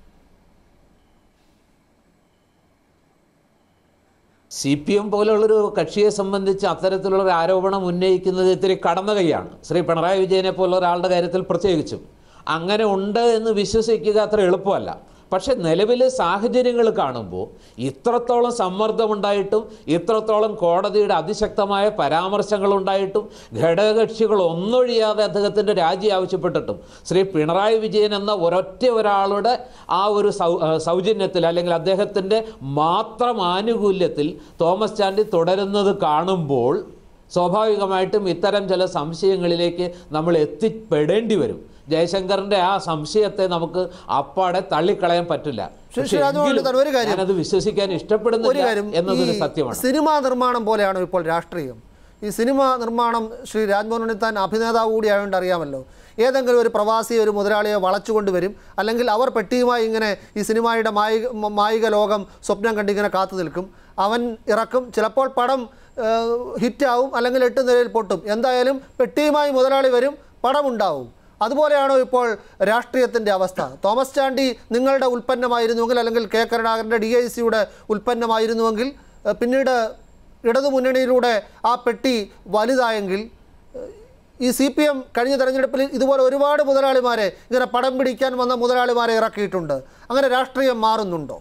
സി പി എം പോലുള്ളൊരു കക്ഷിയെ സംബന്ധിച്ച് അത്തരത്തിലുള്ള ഒരു ആരോപണം ഉന്നയിക്കുന്നത് ഇത്തിരി കടന്ന കൈയാണ് ശ്രീ പിണറായി വിജയനെ പോലുള്ള ഒരാളുടെ കാര്യത്തിൽ പ്രത്യേകിച്ചും അങ്ങനെ ഉണ്ട് എന്ന് വിശ്വസിക്കുക അത്ര എളുപ്പമല്ല പക്ഷെ നിലവിലെ സാഹചര്യങ്ങൾ കാണുമ്പോൾ ഇത്രത്തോളം സമ്മർദ്ദമുണ്ടായിട്ടും ഇത്രത്തോളം കോടതിയുടെ അതിശക്തമായ പരാമർശങ്ങളുണ്ടായിട്ടും ഘടകകക്ഷികൾ ഒന്നൊഴിയാതെ അദ്ദേഹത്തിൻ്റെ രാജി ആവശ്യപ്പെട്ടിട്ടും ശ്രീ പിണറായി വിജയൻ എന്ന ഒരൊറ്റ ഒരാളുടെ ആ ഒരു സൗ ആ, സൗജന്യത്തിൽ അല്ലെങ്കിൽ അദ്ദേഹത്തിൻ്റെ മാത്രം ആനുകൂല്യത്തിൽ തോമസ് ചാണ്ടി തുടരുന്നത് കാണുമ്പോൾ സ്വാഭാവികമായിട്ടും ഇത്തരം ചില സംശയങ്ങളിലേക്ക് നമ്മൾ എത്തിപ്പെടേണ്ടി വരും ജയശങ്കറിന്റെ ആ സംശയത്തെ നമുക്ക് അപ്പാടെ തള്ളിക്കളയാൻ പറ്റില്ല ശ്രീ പക്ഷേ രാജമോഹൻ എങ്കിലും ഉണ്ണിത്താൻ ഒരു കാര്യം- ഞാനത് വിശ്വസിക്കാൻ ഒരു ഇഷ്ടപ്പെടുന്നില്ല കാര്യം എന്നതൊരു ഈ സത്യമാണ് സിനിമാ നിർമ്മാണം പോലെയാണ് ഇപ്പോൾ രാഷ്ട്രീയം ഈ സിനിമ നിർമ്മാണം ശ്രീ രാജ്മോഹൻ ഉണ്ണിത്താൻ അഭിനേതാവ് കൂടിയായതുകൊണ്ട് അറിയാമല്ലോ ഏതെങ്കിലും ഒരു പ്രവാസി ഒരു മുതലാളിയെ വളച്ചുകൊണ്ടുവരും അല്ലെങ്കിൽ അവർ പെട്ടിയുമായി ഇങ്ങനെ ഈ സിനിമയുടെ മായിക മ- മായിക ലോകം സ്വപ്നം കണ്ടിങ്ങനെ കാത്തു നിൽക്കും അവൻ ഇറക്കും ചിലപ്പോൾ പടം ഏഹ്, ഹിറ്റാവും അല്ലെങ്കിൽ എട്ട് നിലയിൽ പൊട്ടും എന്തായാലും പെട്ടിയുമായി മുതലാളി വരും പടമുണ്ടാവും അതുപോലെയാണോ ഇപ്പോൾ രാഷ്ട്രീയത്തിൻ്റെ അവസ്ഥ തോമസ് ചാണ്ടി നിങ്ങളുടെ ഉൽപ്പന്നമായിരുന്നുവെങ്കിൽ അല്ലെങ്കിൽ കെ കരുണാകരൻ്റെ ഡി ഐ സിയുടെ ഉൽപ്പന്നമായിരുന്നുവെങ്കിൽ ഏഹ്, പിന്നീട് ഇടതുമുന്നണിയിലൂടെ ആ പെട്ടി വലുതായെങ്കിൽ ഏഹ്, ഈ സി പി എം കഴിഞ്ഞ തെരഞ്ഞെടുപ്പിൽ ഇതുപോലെ ഒരുപാട് മുതലാളിമാരെ ഇങ്ങനെ പടം പിടിക്കാൻ വന്ന മുതലാളിമാരെ ഇറക്കിയിട്ടുണ്ട് അങ്ങനെ രാഷ്ട്രീയം മാറുന്നുണ്ടോ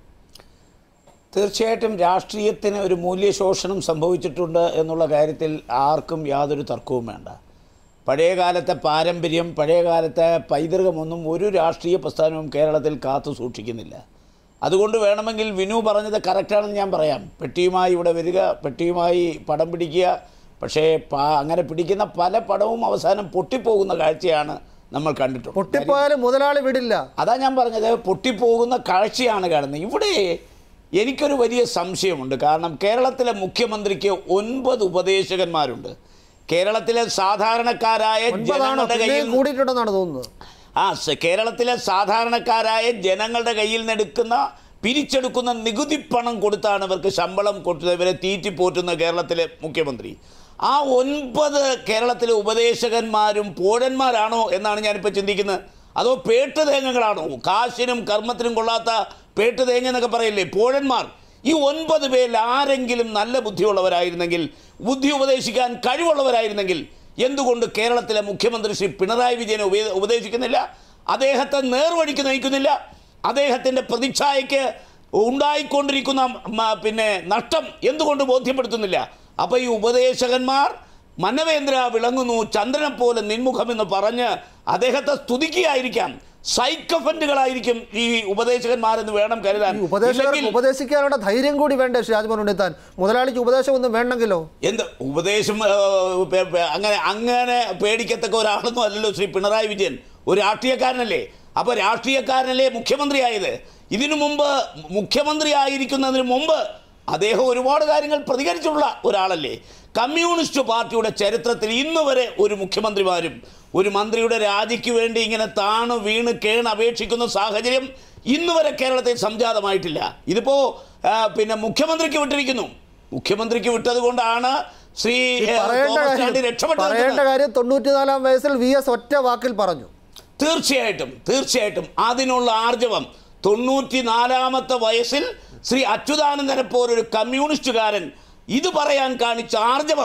തീർച്ചയായിട്ടും രാഷ്ട്രീയത്തിന് ഒരു മൂല്യശോഷണം സംഭവിച്ചിട്ടുണ്ട് എന്നുള്ള കാര്യത്തിൽ ആർക്കും യാതൊരു തർക്കവും വേണ്ട പഴയ കാലത്തെ പാരമ്പര്യം പഴയ കാലത്തെ പൈതൃകമൊന്നും ഒരു രാഷ്ട്രീയ പ്രസ്ഥാനവും കേരളത്തിൽ കാത്തു സൂക്ഷിക്കുന്നില്ല അതുകൊണ്ട് വേണമെങ്കിൽ വിനു പറഞ്ഞത് കറക്റ്റാണെന്ന് ഞാൻ പറയാം പെട്ടിയുമായി ഇവിടെ വരിക പെട്ടിയുമായി പടം പിടിക്കുക പക്ഷേ പാ അങ്ങനെ പിടിക്കുന്ന പല പടവും അവസാനം പൊട്ടിപ്പോകുന്ന കാഴ്ചയാണ് നമ്മൾ കണ്ടിട്ടുള്ളത് പൊട്ടിപ്പോയാലും മുതലാളി വിടില്ല അതാ ഞാൻ പറഞ്ഞത് പൊട്ടിപ്പോകുന്ന കാഴ്ചയാണ് കാണുന്നത് ഇവിടെ എനിക്കൊരു വലിയ സംശയമുണ്ട് കാരണം കേരളത്തിലെ മുഖ്യമന്ത്രിക്ക് ഒൻപത് ഉപദേശകന്മാരുണ്ട് കേരളത്തിലെ സാധാരണക്കാരായ ഒൻപതാണോ ജനങ്ങളുടെ പിന്നെയും കയ്യിൽ കൂടിയിട്ടുണ്ടെന്നാണ് തോന്നുന്നത് ആ സ- കേരളത്തിലെ സാധാരണക്കാരായ ജനങ്ങളുടെ കയ്യിൽ നിന്ന് എടുക്കുന്ന പിരിച്ചെടുക്കുന്ന നികുതി പണം കൊടുത്താണ് ഇവർക്ക് ശമ്പളം കൊടുത്തത് ഇവരെ തീറ്റിപ്പോറ്റുന്ന കേരളത്തിലെ മുഖ്യമന്ത്രി ആ ഒൻപത് കേരളത്തിലെ ഉപദേശകന്മാരും പോഴന്മാരാണോ എന്നാണ് ഞാനിപ്പോൾ ചിന്തിക്കുന്നത് അതോ പേട്ട് തേങ്ങകളാണോ കാശിനും കർമ്മത്തിനും കൊള്ളാത്ത പേട്ട് തേങ്ങ എന്നൊക്കെ പറയില്ലേ പോഴന്മാർ ഈ ഒൻപത് പേരിൽ ആരെങ്കിലും നല്ല ബുദ്ധിയുള്ളവരായിരുന്നെങ്കിൽ ബുദ്ധി ഉപദേശിക്കാൻ കഴിവുള്ളവരായിരുന്നെങ്കിൽ എന്തുകൊണ്ട് കേരളത്തിലെ മുഖ്യമന്ത്രി ശ്രീ പിണറായി വിജയനെ ഉപ- ഉപദേശിക്കുന്നില്ല അദ്ദേഹത്തെ നേർവഴിക്ക് നയിക്കുന്നില്ല അദ്ദേഹത്തിൻ്റെ പ്രതിച്ഛായയ്ക്ക് ഉണ്ടായിക്കൊണ്ടിരിക്കുന്ന മ- പിന്നെ നഷ്ടം എന്തുകൊണ്ട് ബോധ്യപ്പെടുത്തുന്നില്ല അപ്പോൾ ഈ ഉപദേശകന്മാർ മനവേന്ദ്ര വിളങ്ങുന്നു ചന്ദ്രനെ പോലെ നിൻമുഖമെന്ന് പറഞ്ഞ് അദ്ദേഹത്തെ സ്തുതിക്കുകയായിരിക്കാം സൈക്കഫന്റുകളായിരിക്കും ഈ ഉപദേശകന്മാരെന്ന് വേണം കരുതാൻ ഈ ഉപദേശകർക്ക് ഇല്ലെങ്കിൽ ഉപദേശിക്കാനുള്ള ധൈര്യം കൂടി വേണ്ടേ ശ്രീ രാജ്മോഹൻ ഉണ്ണിത്താൻ മുതലാളിക്ക് ഉപദേശമൊന്നും വേണമെങ്കിലോ എന്ത് ഉപദേശം ആ, പേ- പേ- അങ്ങനെ അങ്ങനെ പേടിക്കത്തക്ക ഒരാളൊന്നും അല്ലല്ലോ ശ്രീ പിണറായി വിജയൻ ഒരു രാഷ്ട്രീയക്കാരനല്ലേ അപ്പോൾ രാഷ്ട്രീയക്കാരനല്ലേ മുഖ്യമന്ത്രിയായത് ഇതിനു മുമ്പ് മുഖ്യമന്ത്രി ആയിരിക്കുന്നതിന് മുമ്പ് അദ്ദേഹം ഒരുപാട് കാര്യങ്ങൾ പ്രതികരിച്ചിട്ടുള്ള ഒരാളല്ലേ കമ്മ്യൂണിസ്റ്റ് പാർട്ടിയുടെ ചരിത്രത്തിൽ ഇന്ന് വരെ ഒരു മുഖ്യമന്ത്രിമാരും ഒരു മന്ത്രിയുടെ രാജിക്ക് വേണ്ടി ഇങ്ങനെ താണു വീണ് കേണ് അപേക്ഷിക്കുന്ന സാഹചര്യം ഇന്ന് വരെ കേരളത്തിൽ സംജാതമായിട്ടില്ല ഇതിപ്പോ ആ, പിന്നെ മുഖ്യമന്ത്രിക്ക് വിട്ടിരിക്കുന്നു മുഖ്യമന്ത്രിക്ക് വിട്ടത് കൊണ്ടാണ് ശ്രീ ഈ ഏ, പറയേണ്ട തോമസ് ചാണ്ടി കാര്യം രക്ഷപ്പെട്ടു പറയേണ്ട നിൽക്കുന്നത്. കാര്യം തൊണ്ണൂറ്റിനാലാം വയസ്സിൽ വി എസ് ഒറ്റ വാക്കിൽ പറഞ്ഞു തീർച്ചയായിട്ടും തീർച്ചയായിട്ടും അതിനുള്ള ആർജവം തൊണ്ണൂറ്റിനാലാമത്തെ വയസ്സിൽ ശ്രീ അച്യുതാനന്ദനെ പോലൊരു കമ്മ്യൂണിസ്റ്റുകാരൻ ഇത് പറയാൻ കാണിച്ച ആർജവം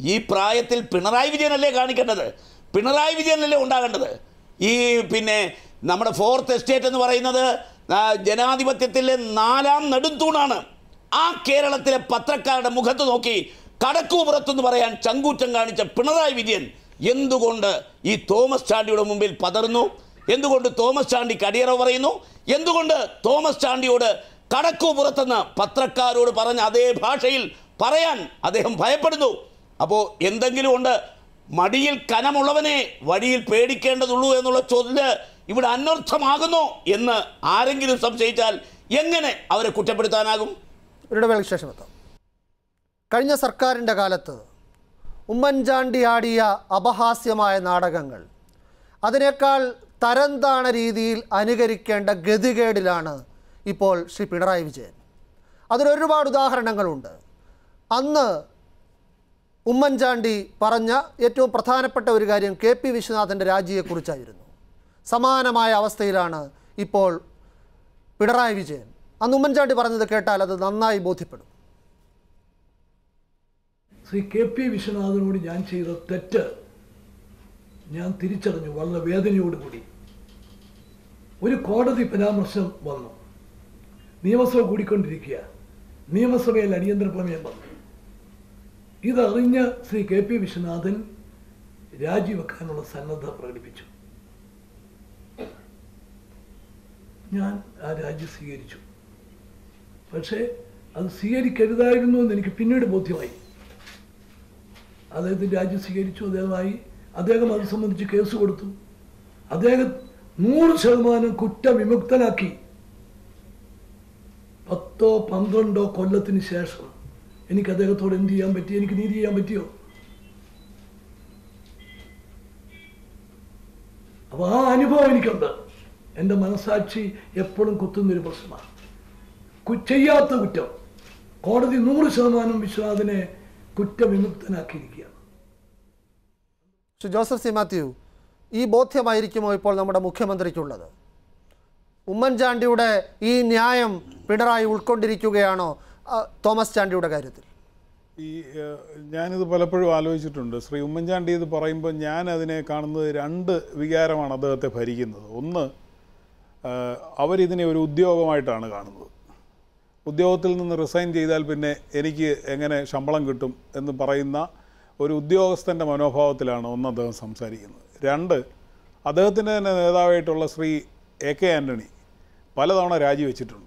ഈ പ്രായത്തിൽ പിണറായി വിജയനല്ലേ കാണിക്കേണ്ടത് പിണറായി വിജയനല്ലേ ഉണ്ടാകേണ്ടത് ഈ പിന്നെ നമ്മുടെ ഫോർത്ത് എസ്റ്റേറ്റ് എന്ന് പറയുന്നത് ആ, ജനാധിപത്യത്തിലെ നാലാം നെടുംതൂണാണ് ആ കേരളത്തിലെ പത്രക്കാരുടെ മുഖത്ത് നോക്കി കടക്കു പുറത്തെന്ന് പറയാൻ ചങ്കൂറ്റം കാണിച്ച പിണറായി വിജയൻ എന്തുകൊണ്ട് ഈ തോമസ് ചാണ്ടിയുടെ മുമ്പിൽ പതറുന്നു എന്തുകൊണ്ട് തോമസ് ചാണ്ടി കടിയറ പറയുന്നു എന്തുകൊണ്ട് തോമസ് ചാണ്ടിയോട് കടക്കു പുറത്തെന്ന് പത്രക്കാരോട് പറഞ്ഞ അതേ ഭാഷയിൽ പറയാൻ അദ്ദേഹം ഭയപ്പെടുന്നു അപ്പോൾ എന്തെങ്കിലും ഉണ്ട് മടിയിൽ കനമുള്ളവനെ വഴിയിൽ പേടിക്കേണ്ടതുള്ളൂ എന്നുള്ള ചോദ്യം ഇവിടെ അനർത്ഥമാകുന്നു എന്ന് ആരെങ്കിലും സംശയിച്ചാൽ എങ്ങനെ അവരെ കുറ്റപ്പെടുത്താനാകും ഒരിടവേളയ്ക്ക് ശേഷം എത്താം കഴിഞ്ഞ സർക്കാരിൻ്റെ കാലത്ത് ഉമ്മൻചാണ്ടി ആടിയ അപഹാസ്യമായ നാടകങ്ങൾ അതിനേക്കാൾ തരംതാണ രീതിയിൽ അനുകരിക്കേണ്ട ഗതികേടിലാണ് ഇപ്പോൾ ശ്രീ പിണറായി വിജയൻ അതിനൊരുപാട് ഉദാഹരണങ്ങളുണ്ട് അന്ന് ഉമ്മൻചാണ്ടി പറഞ്ഞ ഏറ്റവും പ്രധാനപ്പെട്ട ഒരു കാര്യം കെ പി വിശ്വനാഥൻ്റെ രാജിയെക്കുറിച്ചായിരുന്നു സമാനമായ അവസ്ഥയിലാണ് ഇപ്പോൾ പിണറായി വിജയൻ അന്ന് ഉമ്മൻചാണ്ടി പറഞ്ഞത് കേട്ടാൽ അത് നന്നായി ബോധ്യപ്പെടും ശ്രീ കെ പി വിശ്വനാഥനോട് ഞാൻ ചെയ്ത തെറ്റ് ഞാൻ തിരിച്ചറിഞ്ഞു വളരെ വേദനയോടുകൂടി ഒരു കോടതി പരാമർശം വന്നു നിയമസഭ കൂടിക്കൊണ്ടിരിക്കുക നിയമസഭയിൽ അടിയന്തര പ്രമേയം വന്നു ഇതറിഞ്ഞ ശ്രീ കെ പി വിശ്വനാഥൻ രാജിവെക്കാനുള്ള സന്നദ്ധ പ്രകടിപ്പിച്ചു ഞാൻ ആ രാജി സ്വീകരിച്ചു പക്ഷേ അത് സ്വീകരിക്കരുതായിരുന്നു എന്ന് എനിക്ക് പിന്നീട് ബോധ്യമായി അദ്ദേഹത്തിന് രാജ്യം സ്വീകരിച്ചു അദ്ദേഹമായി അദ്ദേഹം അത് സംബന്ധിച്ച് കേസ് കൊടുത്തു അദ്ദേഹം നൂറ് ശതമാനം കുറ്റവിമുക്തനാക്കി പത്തോ പന്ത്രണ്ടോ കൊല്ലത്തിന് ശേഷം എനിക്ക് അദ്ദേഹത്തോട് എന്ത് ചെയ്യാൻ പറ്റി എനിക്ക് നീതി ചെയ്യാൻ പറ്റിയോ അപ്പൊ ആ അനുഭവം എനിക്കുണ്ട് എൻ്റെ മനസാക്ഷി എപ്പോഴും കുത്തുന്നൊരു പ്രശ്നമാണ് കു- ചെയ്യാത്ത കുറ്റം കോടതി നൂറ് ശതമാനം വിശ്വനാഥനെ കുറ്റവിമുക്തനാക്കിയിരിക്കുകയാണ് ശ്രീ ജോസഫ് സി മാത്യു ഈ ബോധ്യമായിരിക്കുമോ ഇപ്പോൾ നമ്മുടെ മുഖ്യമന്ത്രിക്കുള്ളത് ഉമ്മൻചാണ്ടിയുടെ ഈ ന്യായം പിണറായി ഉൾക്കൊണ്ടിരിക്കുകയാണോ ആ, തോമസ് ചാണ്ടിയുടെ കാര്യത്തിൽ ഈ ഏഹ്, ഞാനിത് പലപ്പോഴും ആലോചിച്ചിട്ടുണ്ട് ശ്രീ ഉമ്മൻചാണ്ടി ഇത് പറയുമ്പോൾ ഞാൻ അതിനെ കാണുന്നത് രണ്ട് വികാരമാണ് അദ്ദേഹത്തെ ഭരിക്കുന്നത് ഒന്ന് ഏഹ്, അവരിതിനെ ഒരു ഉദ്യോഗമായിട്ടാണ് കാണുന്നത് ഉദ്യോഗത്തിൽ നിന്ന് റിസൈൻ ചെയ്താൽ പിന്നെ എനിക്ക് എങ്ങനെ ശമ്പളം കിട്ടും എന്ന് പറയുന്ന ഒരു ഉദ്യോഗസ്ഥൻ്റെ മനോഭാവത്തിലാണ് ഒന്ന് അദ്ദേഹം സംസാരിക്കുന്നത് രണ്ട് അദ്ദേഹത്തിൻ്റെ തന്നെ നേതാവായിട്ടുള്ള ശ്രീ എ കെ ആൻ്റണി പലതവണ രാജിവെച്ചിട്ടുണ്ട്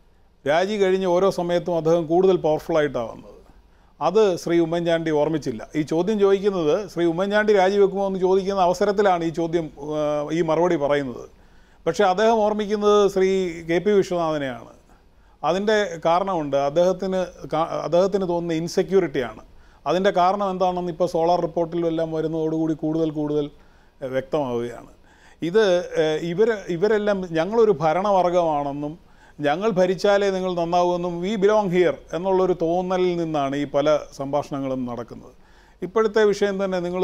രാജി കഴിഞ്ഞ് ഓരോ സമയത്തും അദ്ദേഹം കൂടുതൽ പവർഫുള്ളായിട്ടാണ് വന്നത് അത് ശ്രീ ഉമ്മൻചാണ്ടി ഓർമ്മിച്ചില്ല ഈ ചോദ്യം ചോദിക്കുന്നത് ശ്രീ ഉമ്മൻചാണ്ടി രാജിവെക്കുമോ എന്ന് ചോദിക്കുന്ന അവസരത്തിലാണ് ഈ ചോദ്യം ആ, ഈ മറുപടി പറയുന്നത് പക്ഷേ അദ്ദേഹം ഓർമ്മിക്കുന്നത് ശ്രീ കെ പി വിശ്വനാഥനെയാണ് അതിൻ്റെ കാരണമുണ്ട് അദ്ദേഹത്തിന് കാ- അദ്ദേഹത്തിന് തോന്നുന്ന ഇൻസെക്യൂരിറ്റിയാണ് അതിൻ്റെ കാരണം എന്താണെന്ന് ഇപ്പോൾ സോളാർ റിപ്പോർട്ടിലും എല്ലാം വരുന്നതോടുകൂടി കൂടുതൽ കൂടുതൽ എഹ്, വ്യക്തമാവുകയാണ് ഇത് എഹ്, ഇവർ ഇവരെല്ലാം ഞങ്ങളൊരു ഭരണവർഗമാണെന്നും ഞങ്ങൾ ഭരിച്ചാലേ നിങ്ങൾ നന്നാവുമെന്നും വി ബിലോങ് ഹിയർ എന്നുള്ളൊരു തോന്നലിൽ നിന്നാണ് ഈ പല സംഭാഷണങ്ങളും നടക്കുന്നത് ഇപ്പോഴത്തെ വിഷയം തന്നെ നിങ്ങൾ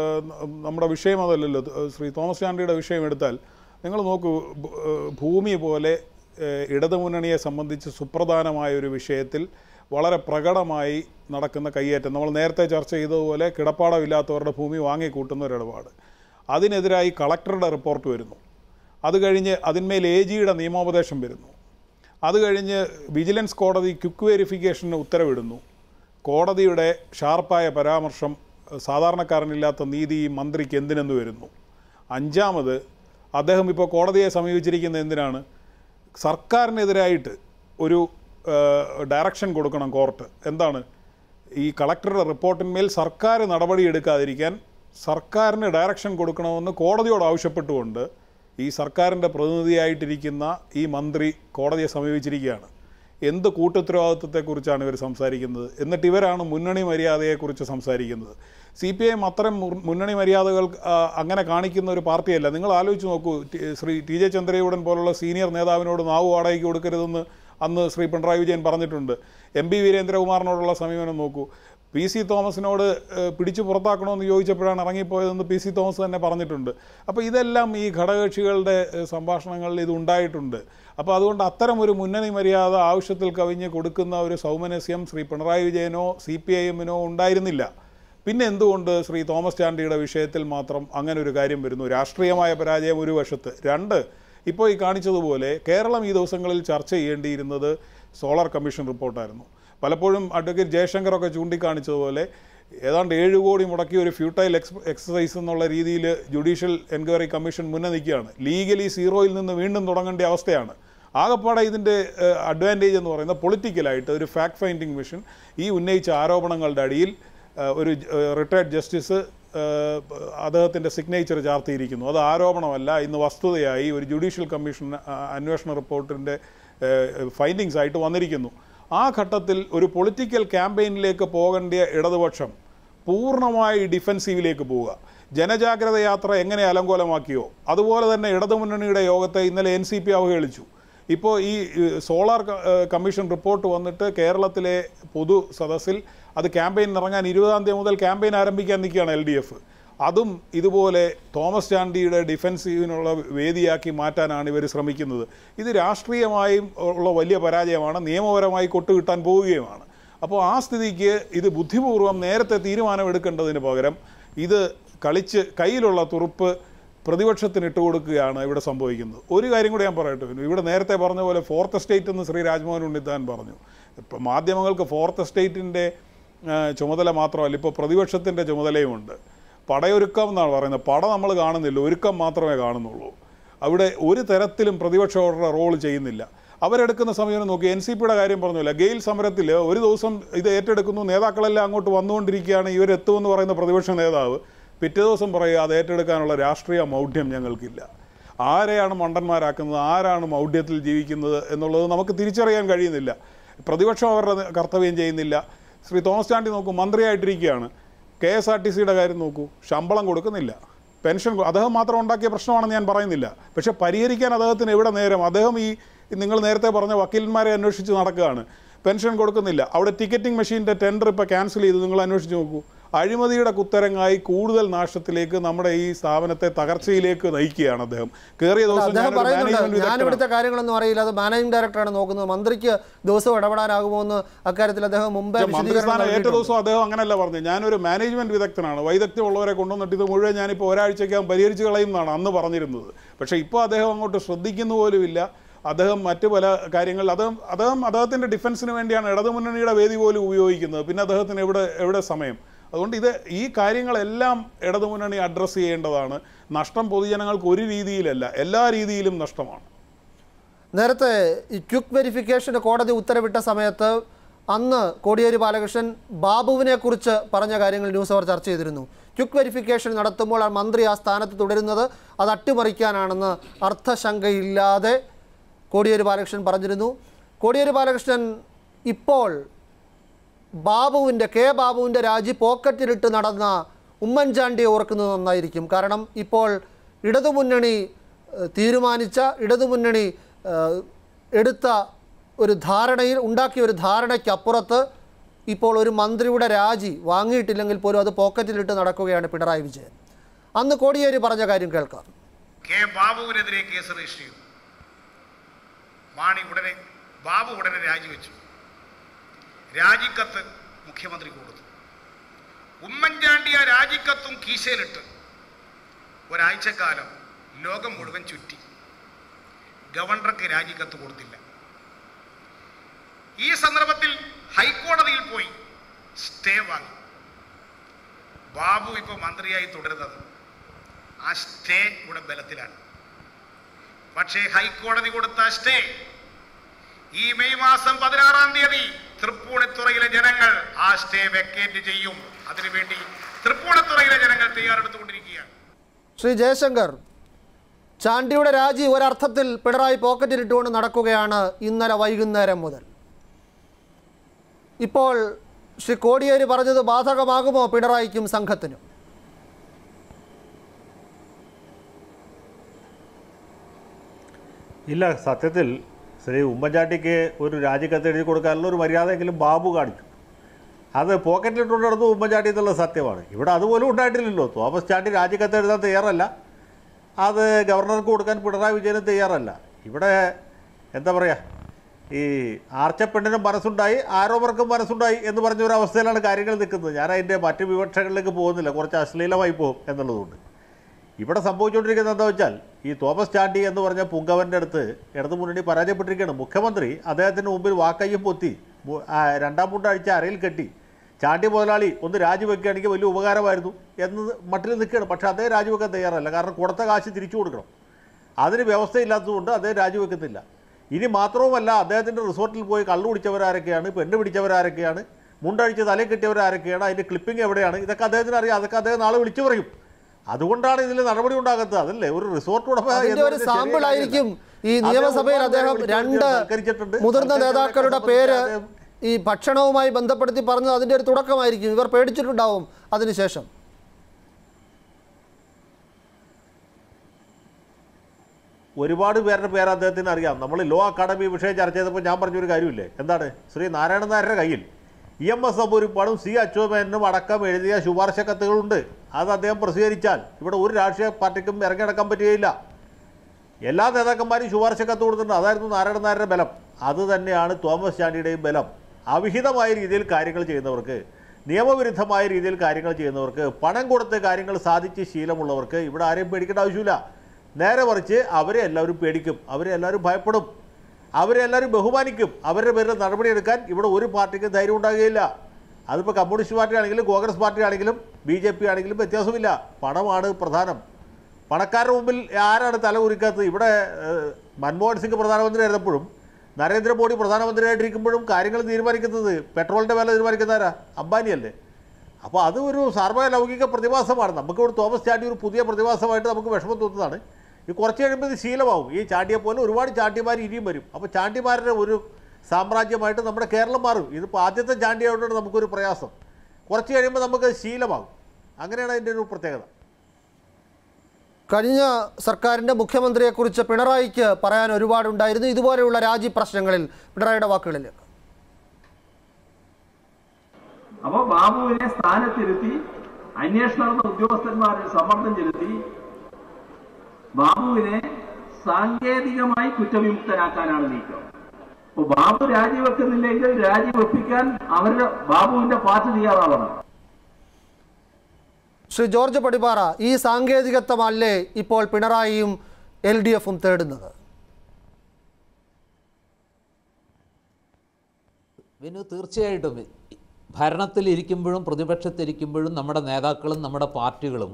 നമ്മുടെ വിഷയം അതല്ലല്ലോ ഏഹ്, ശ്രീ തോമസ് ചാണ്ടിയുടെ വിഷയം എടുത്താൽ നിങ്ങൾ നോക്കൂ ഭൂ- ഏഹ്, ഭൂമി പോലെ ഏഹ്, ഇടതുമുന്നണിയെ സംബന്ധിച്ച് സുപ്രധാനമായ ഒരു വിഷയത്തിൽ വളരെ പ്രകടമായി നടക്കുന്ന കയ്യേറ്റം നമ്മൾ നേരത്തെ ചർച്ച ചെയ്തതുപോലെ കിടപ്പാടമില്ലാത്തവരുടെ ഭൂമി വാങ്ങിക്കൂട്ടുന്ന ഒരു ഇടപാട് അതിനെതിരായി കളക്ടറുടെ റിപ്പോർട്ട് വരുന്നു അത് കഴിഞ്ഞ് അതിന്മേൽ എ ജിയുടെ നിയമോപദേശം വരുന്നു അത് കഴിഞ്ഞ് വിജിലൻസ് കോടതി ക്വിക്ക് വെരിഫിക്കേഷന് ഉത്തരവിടുന്നു കോടതിയുടെ ഷാർപ്പായ പരാമർശം ഏഹ്, സാധാരണക്കാരനില്ലാത്ത നീതി ഈ മന്ത്രിക്ക് എന്തിനെന്ന് വരുന്നു അഞ്ചാമത് അദ്ദേഹം ഇപ്പോൾ കോടതിയെ സമീപിച്ചിരിക്കുന്നത് എന്തിനാണ് സർക്കാരിനെതിരായിട്ട് ഒരു ഏഹ്, ഡയറക്ഷൻ കൊടുക്കണം കോർട്ട് എന്താണ് ഈ കളക്ടറുടെ റിപ്പോർട്ടിന്മേൽ സർക്കാർ നടപടി എടുക്കാതിരിക്കാൻ സർക്കാരിന് ഡയറക്ഷൻ കൊടുക്കണമെന്ന് കോടതിയോട് ആവശ്യപ്പെട്ടുകൊണ്ട് ഈ സർക്കാരിൻ്റെ പ്രതിനിധിയായിട്ടിരിക്കുന്ന ഈ മന്ത്രി കോടതിയെ സമീപിച്ചിരിക്കുകയാണ് എന്ത് കൂട്ടുത്തരവാദിത്വത്തെക്കുറിച്ചാണ് ഇവർ സംസാരിക്കുന്നത് എന്നിട്ട് ഇവരാണ് മുന്നണി മര്യാദയെക്കുറിച്ച് സംസാരിക്കുന്നത് സി പി ഐ എം അത്തരം മുർ- മുന്നണി മര്യാദകൾ ആ, അങ്ങനെ കാണിക്കുന്ന ഒരു പാർട്ടിയല്ല നിങ്ങൾ ആലോചിച്ച് നോക്കൂ T- Shri T J Chandrachoodan പോലുള്ള സീനിയർ നേതാവിനോട് നാവ് വാടകയ്ക്ക് കൊടുക്കരുതെന്ന് അന്ന് ശ്രീ പിണറായി വിജയൻ പറഞ്ഞിട്ടുണ്ട് എം പി വീരേന്ദ്രകുമാറിനോടുള്ള സമീപനം നോക്കൂ പി സി തോമസിനോട് ഏഹ്, പിടിച്ചു പുറത്താക്കണമെന്ന് ചോദിച്ചപ്പോഴാണ് ഇറങ്ങിപ്പോയതെന്ന് പി സി തോമസ് തന്നെ പറഞ്ഞിട്ടുണ്ട് അപ്പോൾ ഇതെല്ലാം ഈ ഘടകകക്ഷികളുടെ ഏഹ്, സംഭാഷണങ്ങളിൽ ഇത് ഉണ്ടായിട്ടുണ്ട് അപ്പോൾ അതുകൊണ്ട് അത്തരം ഒരു മുന്നണി മര്യാദ ആവശ്യത്തിൽ കവിഞ്ഞ് കൊടുക്കുന്ന ഒരു സൗമനസ്യം ശ്രീ പിണറായി വിജയനോ സി പി ഐ എമ്മിനോ ഉണ്ടായിരുന്നില്ല പിന്നെ എന്തുകൊണ്ട് ശ്രീ തോമസ് ചാണ്ടിയുടെ വിഷയത്തിൽ മാത്രം അങ്ങനെ ഒരു കാര്യം വരുന്നു രാഷ്ട്രീയമായ പരാജയം ഒരു വശത്ത് രണ്ട് ഇപ്പോൾ ഈ കാണിച്ചതുപോലെ കേരളം ഈ ദിവസങ്ങളിൽ ചർച്ച ചെയ്യേണ്ടിയിരുന്നത് സോളാർ കമ്മീഷൻ റിപ്പോർട്ടായിരുന്നു പലപ്പോഴും അഡ്വക്കേറ്റ് ജയശങ്കറൊക്കെ ചൂണ്ടിക്കാണിച്ചതുപോലെ ഏതാണ്ട് ഏഴ് കോടി മുടക്കി ഒരു ഫ്യൂട്ടൈൽ എക്സ് എക്സസൈസ് എന്നുള്ള രീതിയിൽ ജുഡീഷ്യൽ എൻക്വയറി കമ്മീഷൻ മുന്നേ നിൽക്കുകയാണ് ലീഗലി സീറോയിൽ നിന്ന് വീണ്ടും തുടങ്ങേണ്ട അവസ്ഥയാണ് ആകപ്പാടെ ഇതിൻ്റെ അഡ്വാൻറ്റേജ് എന്ന് പറയുന്നത് പൊളിറ്റിക്കലായിട്ട് ഒരു ഫാക്ട് ഫൈൻഡിങ് മിഷൻ ഈ ഉന്നയിച്ച ആരോപണങ്ങളുടെ അടിയിൽ ഏഹ്, ഒരു റിട്ടയർഡ് ജസ്റ്റിസ് അദ്ദേഹത്തിൻ്റെ സിഗ്നേച്ചർ ചാർത്തിയിരിക്കുന്നു അത് ആരോപണമല്ല ഇന്ന് വസ്തുതയായി ഒരു ജുഡീഷ്യൽ കമ്മീഷൻ ആ, അന്വേഷണ റിപ്പോർട്ടിൻ്റെ ഫൈൻഡിങ്സ് ആയിട്ട് വന്നിരിക്കുന്നു ആ ഘട്ടത്തിൽ ഒരു പൊളിറ്റിക്കൽ ക്യാമ്പയിനിലേക്ക് പോകേണ്ട ഇടതുപക്ഷം പൂർണ്ണമായി ഡിഫെൻസീവിലേക്ക് പോവുക ജനജാഗ്രത യാത്ര എങ്ങനെ അലങ്കോലമാക്കിയോ അതുപോലെ തന്നെ ഇടതുമുന്നണിയുടെ യോഗത്തെ ഇന്നലെ എൻ സി പി അവഹേളിച്ചു ഇപ്പോൾ ഈ ഏഹ്, സോളാർ ക- ഏഹ്, കമ്മീഷൻ റിപ്പോർട്ട് വന്നിട്ട് കേരളത്തിലെ പൊതു സദസ്സിൽ അത് ക്യാമ്പയിൻ ഇറങ്ങാൻ ഇരുപതാം തീയതി മുതൽ ക്യാമ്പയിൻ ആരംഭിക്കാൻ നിൽക്കുകയാണ് എൽ ഡി എഫ് അതും ഇതുപോലെ തോമസ് ചാണ്ടിയുടെ ഡിഫെൻസീവിനുള്ള വേദിയാക്കി മാറ്റാനാണ് ഇവർ ശ്രമിക്കുന്നത് ഇത് രാഷ്ട്രീയമായും ഉള്ള വലിയ പരാജയമാണ് നിയമപരമായി കൊട്ടുകിട്ടാൻ പോവുകയുമാണ് അപ്പോൾ ആ സ്ഥിതിക്ക് ഇത് ബുദ്ധിപൂർവ്വം നേരത്തെ തീരുമാനമെടുക്കേണ്ടതിന് പകരം ഇത് കളിച്ച് കയ്യിലുള്ള തുറുപ്പ് പ്രതിപക്ഷത്തിന് ഇട്ട് കൊടുക്കുകയാണ് ഇവിടെ സംഭവിക്കുന്നത് ഒരു കാര്യം കൂടി ഞാൻ പറയട്ടെ വിനു. ഇവിടെ നേരത്തെ പറഞ്ഞ പോലെ ഫോർത്ത് എസ്റ്റേറ്റ് എന്ന് ശ്രീ രാജ്മോഹൻ ഉണ്ണിത്താൻ പറഞ്ഞു ഇപ്പം മാധ്യമങ്ങൾക്ക് ഫോർത്ത് എസ്റ്റേറ്റിൻ്റെ ചുമതല മാത്രമല്ല ഇപ്പോൾ പ്രതിപക്ഷത്തിൻ്റെ ചുമതലയുമുണ്ട് പടയൊരുക്കം എന്നാണ് പറയുന്നത് പട നമ്മൾ കാണുന്നില്ല ഒരുക്കം മാത്രമേ കാണുന്നുള്ളൂ അവിടെ ഒരു തരത്തിലും പ്രതിപക്ഷം അവരുടെ റോൾ ചെയ്യുന്നില്ല അവരെടുക്കുന്ന സമയം നോക്കി എൻ സി പിയുടെ കാര്യം പറഞ്ഞില്ല ഗെയിൽ സമരത്തിൽ ഒരു ദിവസം ഇത് ഏറ്റെടുക്കുന്നു നേതാക്കളെല്ലാം അങ്ങോട്ട് വന്നുകൊണ്ടിരിക്കുകയാണ് ഇവരെത്തുമെന്ന് പറയുന്ന പ്രതിപക്ഷ നേതാവ് പിറ്റേ ദിവസം പറയുക അത് ഏറ്റെടുക്കാനുള്ള രാഷ്ട്രീയ മൗഢ്യം ഞങ്ങൾക്കില്ല ആരെയാണ് മണ്ടന്മാരാക്കുന്നത് ആരാണ് മൗഢ്യത്തിൽ ജീവിക്കുന്നത് എന്നുള്ളത് നമുക്ക് തിരിച്ചറിയാൻ കഴിയുന്നില്ല പ്രതിപക്ഷം അവരുടെ കർത്തവ്യം ചെയ്യുന്നില്ല ശ്രീ തോമസ് ചാണ്ടി നോക്കൂ മന്ത്രിയായിട്ടിരിക്കുകയാണ് കെ എസ് ആർ ടി സിയുടെ കാര്യം നോക്കൂ ശമ്പളം കൊടുക്കുന്നില്ല പെൻഷൻ കൊ- അദ്ദേഹം മാത്രം ഉണ്ടാക്കിയ പ്രശ്നമാണെന്ന് ഞാൻ പറയുന്നില്ല പക്ഷേ പരിഹരിക്കാൻ അദ്ദേഹത്തിന് എവിടെ നേരം അദ്ദേഹം ഈ നിങ്ങൾ നേരത്തെ പറഞ്ഞ വക്കീലന്മാരെ അന്വേഷിച്ച് നടക്കുകയാണ് പെൻഷൻ കൊടുക്കുന്നില്ല അവിടെ ടിക്കറ്റിംഗ് മെഷീൻ്റെ ടെൻഡർ ഇപ്പോൾ ക്യാൻസൽ ചെയ്തു നിങ്ങൾ അന്വേഷിച്ച് നോക്കൂ അഴിമതിയുടെ കുത്തരങ്ങായി കൂടുതൽ നാശത്തിലേക്ക് നമ്മുടെ ഈ സ്ഥാപനത്തെ തകർച്ചയിലേക്ക് നയിക്കുകയാണ് അദ്ദേഹം കയറിയ ദിവസം അദ്ദേഹം ഞാനൊരു പറയുന്നുണ്ട് management ഞാൻ വിദഗ്ധനാണ്. ഇവിടുത്തെ കാര്യങ്ങളൊന്നും അറിയില്ല അത് മാനേജിംഗ് ഡയറക്ടറാണ് നോക്കുന്നത് മന്ത്രിക്ക് ദിവസവും ഇടപെടാനാകുമോ എന്ന് അക്കാര്യത്തിൽ അദ്ദേഹം മുമ്പേ പക്ഷേ വിശദീകരണം മന്ത്രിസ്ഥാനം ഏറ്റ നൽകിയിട്ടുണ്ട്. ദിവസം അദ്ദേഹം അങ്ങനെയല്ല പറഞ്ഞത് ഞാനൊരു മാനേജ്മെന്റ് വിദഗ്ധനാണ് വൈദഗ്ധ്യമുള്ളവരെ കൊണ്ടുവന്നിട്ട് ഇത് മുഴുവൻ ഞാനിപ്പോൾ ഒരാഴ്ചയ്ക്കകം പരിഹരിച്ച് കളയും എന്നാണ് അന്ന് പറഞ്ഞിരുന്നത് പക്ഷേ ഇപ്പോൾ അദ്ദേഹം അങ്ങോട്ട് ശ്രദ്ധിക്കുന്ന പോലുമില്ല അദ്ദേഹം മറ്റു പല കാര്യങ്ങൾ അദ്ദേഹം അദ്ദേഹം അദ്ദേഹത്തിൻ്റെ ഡിഫൻസിന് വേണ്ടിയാണ് ഇടതുമുന്നണിയുടെ വേദി പോലും ഉപയോഗിക്കുന്നത് പിന്നെ അദ്ദേഹത്തിന് എവിടെ എവിടെ സമയം അതുകൊണ്ട് ഇത് ഈ കാര്യങ്ങളെല്ലാം ഇടതുമുന്നണി അഡ്രസ്സ് ചെയ്യേണ്ടതാണ് നഷ്ടം പൊതുജനങ്ങൾക്ക് ഒരു രീതിയിലല്ല എല്ലാ രീതിയിലും നഷ്ടമാണ് നേരത്തെ ഈ ക്വിക്ക് വെരിഫിക്കേഷന് കോടതി ഉത്തരവിട്ട സമയത്ത് അന്ന് കോടിയേരി ബാലകൃഷ്ണൻ ബാബുവിനെ കുറിച്ച് പറഞ്ഞ കാര്യങ്ങൾ ന്യൂസ് അവർ ചർച്ച ചെയ്തിരുന്നു ക്വിക്ക് വെരിഫിക്കേഷൻ നടത്തുമ്പോൾ ആ മന്ത്രി ആ സ്ഥാനത്ത് തുടരുന്നത് അത് അട്ടിമറിക്കാനാണെന്ന് അർത്ഥശങ്കയില്ലാതെ കോടിയേരി ബാലകൃഷ്ണൻ പറഞ്ഞിരുന്നു കോടിയേരി ബാലകൃഷ്ണൻ ഇപ്പോൾ ബാബുവിൻ്റെ കെ ബാബുവിൻ്റെ രാജി പോക്കറ്റിലിട്ട് നടന്ന ഉമ്മൻചാണ്ടിയെ ഓർക്കുന്നത് നന്നായിരിക്കും കാരണം ഇപ്പോൾ ഇടതുമുന്നണി ഏഹ്, തീരുമാനിച്ച ഇടതുമുന്നണി ഏഹ്, എടുത്ത ഒരു ധാരണയിൽ ഉണ്ടാക്കിയ ഒരു ധാരണയ്ക്കപ്പുറത്ത് ഇപ്പോൾ ഒരു മന്ത്രിയുടെ രാജി വാങ്ങിയിട്ടില്ലെങ്കിൽ പോലും അത് പോക്കറ്റിലിട്ട് നടക്കുകയാണ് പിണറായി വിജയൻ അന്ന് കോടിയേരി പറഞ്ഞ കാര്യം കേൾക്കാം കെ ബാബുവിനെതിരെ കേസ് രജിസ്റ്റർ ചെയ്തു മാണി ഉടനെ ബാബു ഉടനെ രാജിവെച്ചു രാജിക്കത്ത് മുഖ്യമന്ത്രി കൊടുത്തു ഉമ്മൻചാണ്ടി ആ രാജിക്കത്തും കീശയിലിട്ട് ഒരാഴ്ചക്കാലം ലോകം മുഴുവൻ ചുറ്റി ഗവർണർക്ക് രാജിക്കത്ത് കൊടുത്തില്ല ഈ സന്ദർഭത്തിൽ ഹൈക്കോടതിയിൽ പോയി സ്റ്റേ വാങ്ങി ബാബു ഇപ്പോൾ മന്ത്രിയായി തുടരുന്നത് ആ സ്റ്റേ ഇവിടെ ബലത്തിലാണ് പക്ഷേ ഹൈക്കോടതി കൊടുത്ത സ്റ്റേ ഈ മെയ് മാസം പതിനാറാം തീയതി തൃപ്പൂണിത്തുറയിലെ ജനങ്ങൾ ആ സ്റ്റേ വെക്കേറ്റ് ചെയ്യും അതിനുവേണ്ടി തൃപ്പൂണിത്തുറയിലെ ജനങ്ങൾ തയ്യാറെടുത്തുകൊണ്ടിരിക്കുകയാണ് ശ്രീ ജയശങ്കർ ചാണ്ടിയുടെ രാജി ഒരർത്ഥത്തിൽ പിണറായി പോക്കറ്റിലിട്ടുകൊണ്ട് നടക്കുകയാണ് ഇന്നലെ വൈകുന്നേരം മുതൽ ഇപ്പോൾ ശ്രീ കോടിയേരി പറഞ്ഞത് ബാധകമാകുമോ പിണറായിക്കും സംഘത്തിനും ഇല്ല സത്യത്തിൽ ശ്രീ ഉമ്മൻചാണ്ടിക്ക് ഒരു രാജിക്കത്ത് എഴുതി കൊടുക്കാനുള്ള ഒരു മര്യാദയെങ്കിലും ബാബു കാണിച്ചു അത് പോക്കറ്റിലിട്ടുകൊണ്ട് നടന്നു ഉമ്മൻചാണ്ടി എന്നുള്ളത് സത്യമാണ് ഇവിടെ അതുപോലും ഉണ്ടായിട്ടില്ലല്ലോ തോമസ് ചാണ്ടി രാജിക്കത്ത് എഴുതാൻ തയ്യാറല്ല അത് ഗവർണർക്ക് കൊടുക്കാൻ പിണറായി വിജയനും തയ്യാറല്ല ഇവിടെ എന്താ പറയുക ഈ ആർച്ചപ്പെണ്ണിനും മനസ്സുണ്ടായി ആരോപർക്കും മനസ്സുണ്ടായി എന്ന് പറഞ്ഞ ഒരു അവസ്ഥയിലാണ് കാര്യങ്ങൾ നിൽക്കുന്നത് ഞാൻ അതിൻ്റെ മറ്റ് വിവക്ഷകളിലേക്ക് പോകുന്നില്ല കുറച്ച് അശ്ലീലമായി പോകും എന്നുള്ളതുകൊണ്ട് ഇവിടെ സംഭവിച്ചുകൊണ്ടിരിക്കുന്നത് എന്താ വെച്ചാൽ ഈ തോമസ് ചാണ്ടി എന്ന് പറഞ്ഞ പുങ്കവൻ്റെ അടുത്ത് ഇടതു മുന്നണി പരാജയപ്പെട്ടിരിക്കുകയാണ് മുഖ്യമന്ത്രി അദ്ദേഹത്തിന് മുമ്പിൽ വാക്കയ്യും പൊത്തി മു- ആ, രണ്ടാം മുണ്ടാഴ്ച അരയിൽ കെട്ടി ചാണ്ടി മുതലാളി ഒന്ന് രാജിവെക്കുകയാണെങ്കിൽ വലിയ ഉപകാരമായിരുന്നു എന്ന് മട്ടിൽ നിൽക്കുകയാണ് പക്ഷേ അദ്ദേഹം രാജിവെക്കാൻ തയ്യാറല്ല കാരണം കൊടുത്ത കാശ് തിരിച്ചു കൊടുക്കണം അതിന് വ്യവസ്ഥയില്ലാത്തതുകൊണ്ട് അദ്ദേഹം രാജിവെക്കുന്നില്ല ഇനി മാത്രവുമല്ല അദ്ദേഹത്തിൻ്റെ റിസോർട്ടിൽ പോയി കള്ളു പിടിച്ചവരാരൊക്കെയാണ് പെണ്ണ് പിടിച്ചവരാരൊക്കെയാണ് മുണ്ടഴിച്ച് തലയിൽ കിട്ടിയവരാരൊക്കെയാണ് അതിൻ്റെ ക്ലിപ്പിംഗ് എവിടെയാണ് ഇതൊക്കെ അദ്ദേഹത്തിന് അറിയാം അതൊക്കെ അദ്ദേഹം നാളെ വിളിച്ചു പറയും അതുകൊണ്ടാണ് ഇതിൽ നടപടി ഉണ്ടാകാത്തത് അതല്ലേ ഒരു റിസോർട്ട് ഉടമ അതിന്റെ എന്ന് ഒരു പറയുന്നത് സാമ്പിൾ ശരിയായ ആയിരിക്കും ഈ കാര്യമല്ല. നിയമസഭയിൽ അദ്ദേഹം അദ്ദേഹം ഒരുപാട് പേരെ രണ്ട് വിളിച്ച് സൽക്കരിച്ചിട്ടുണ്ട്. മുതിർന്ന സൽക്കരിച്ചവരെയൊക്കെ നേതാക്കളുടെ സംബന്ധിച്ച് പേര് അദ്ദേഹം ഈ ഭക്ഷണവുമായി ബന്ധപ്പെടുത്തി പറഞ്ഞത് അതിന്റെ ഒരു തുടക്കമായിരിക്കും ഇവർ പേടിച്ചിട്ടുണ്ടാവും അതിനുശേഷം ഒരുപാട് പേരുടെ പേര് അദ്ദേഹത്തിന് അറിയാം നമ്മൾ ലോ അക്കാഡമി വിഷയം ചർച്ച ചെയ്തപ്പോൾ ഞാൻ പറഞ്ഞൊരു കാര്യമില്ലേ എന്താണ് ശ്രീ നാരായണൻ നായരുടെ കയ്യിൽ ഇ എം എസ് അമ്പൂരിപ്പാടും സി അച്യുതമേനും അടക്കം എഴുതിയ ശുപാർശ കത്തുകളുണ്ട് അത് അദ്ദേഹം പ്രസിദ്ധീകരിച്ചാൽ ഇവിടെ ഒരു രാഷ്ട്രീയ പാർട്ടിക്കും ഇറങ്ങിടക്കാൻ പറ്റുകയില്ല എല്ലാ നേതാക്കന്മാരും ശുപാർശ കത്ത് കൊടുത്തിട്ടുണ്ട് അതായിരുന്നു നാരായണൻ നായരുടെ ബലം അത് തന്നെയാണ് തോമസ് ചാണ്ടിയുടെയും ബലം അവിഹിതമായ രീതിയിൽ കാര്യങ്ങൾ ചെയ്യുന്നവർക്ക് നിയമവിരുദ്ധമായ രീതിയിൽ കാര്യങ്ങൾ ചെയ്യുന്നവർക്ക് പണം കൊടുത്ത് കാര്യങ്ങൾ സാധിച്ച് ശീലമുള്ളവർക്ക് ഇവിടെ ആരെയും പേടിക്കേണ്ട ആവശ്യമില്ല നേരെ മറിച്ച് അവരെ എല്ലാവരും പേടിക്കും അവരെ എല്ലാവരും ഭയപ്പെടും അവരെ എല്ലാവരും ബഹുമാനിക്കും അവരുടെ പേരിൽ നടപടിയെടുക്കാൻ ഇവിടെ ഒരു പാർട്ടിക്കും ധൈര്യം ഉണ്ടാകുകയില്ല അതിപ്പോൾ കമ്മ്യൂണിസ്റ്റ് പാർട്ടി ആണെങ്കിലും കോൺഗ്രസ് പാർട്ടി ആണെങ്കിലും ബി ജെ പി ആണെങ്കിലും വ്യത്യാസമില്ല പണമാണ് പ്രധാനം പണക്കാരുടെ മുമ്പിൽ ആരാണ് തല കുറിക്കാത്തത് ഇവിടെ ഏഹ്, മൻമോഹൻ സിംഗ് പ്രധാനമന്ത്രി ആയിരുന്നപ്പോഴും നരേന്ദ്രമോദി പ്രധാനമന്ത്രിയായിട്ടിരിക്കുമ്പോഴും കാര്യങ്ങൾ തീരുമാനിക്കുന്നത് പെട്രോളിൻ്റെ വില തീരുമാനിക്കുന്നതാരാ അംബാനിയല്ലേ അപ്പോൾ അത് ഒരു സാർവലൗകിക പ്രതിഭാസമാണ് നമുക്ക് ഇവിടെ തോമസ് ചാണ്ടി ഒരു പുതിയ പ്രതിഭാസമായിട്ട് നമുക്ക് വിഷമം തോന്നുന്നതാണ് ഈ കുറച്ച് കഴിയുമ്പോൾ ഇത് ശീലമാവും ഈ ചാണ്ടിയെ പോലെ ഒരുപാട് ചാണ്ടിമാർ ഇനിയും വരും അപ്പോൾ ചാണ്ടിമാരുടെ ഒരു സാമ്രാജ്യമായിട്ട് നമ്മുടെ കേരളം മാറും ഇതിപ്പോൾ ആദ്യത്തെ ചാണ്ടിയായതുകൊണ്ടാണ് നമുക്കൊരു പ്രയാസം കുറച്ച് കഴിയുമ്പോൾ നമുക്ക് ശീലമാകും അങ്ങനെയാണ് അതിൻ്റെ ഒരു പ്രത്യേകത കഴിഞ്ഞ സർക്കാരിൻ്റെ മുഖ്യമന്ത്രിയെക്കുറിച്ച് പിണറായിക്ക് പറയാൻ ഒരുപാടുണ്ടായിരുന്നു ഇതുപോലെയുള്ള രാജി പ്രശ്നങ്ങളിൽ പിണറായിയുടെ വാക്കുകളിലേക്ക് അപ്പൊ ബാബുവിനെ സ്ഥാനത്തിരുത്തി അന്വേഷണ ഉദ്യോഗസ്ഥന്മാരിൽ സമ്മർദ്ദം ചെലുത്തി ബാബുവിനെ സാങ്കേതികമായി കുറ്റവിമുക്തനാക്കാനാണ് നീക്കം അപ്പൊ ബാബു രാജിവെക്കുന്നില്ലെങ്കിൽ രാജിവെപ്പിക്കാൻ അവരുടെ ബാബുവിന്റെ പാർട്ടി തയ്യാറാവണം ശ്രീ ജോർജ് പടിപ്പാറ ഈ സാങ്കേതികത്വമല്ലേ ഇപ്പോൾ പിണറായിയും എൽ ഡി എഫും തേടുന്നത് വിനു തീർച്ചയായിട്ടും ഭരണത്തിലിരിക്കുമ്പോഴും പ്രതിപക്ഷത്തിരിക്കുമ്പോഴും നമ്മുടെ നേതാക്കളും നമ്മുടെ പാർട്ടികളും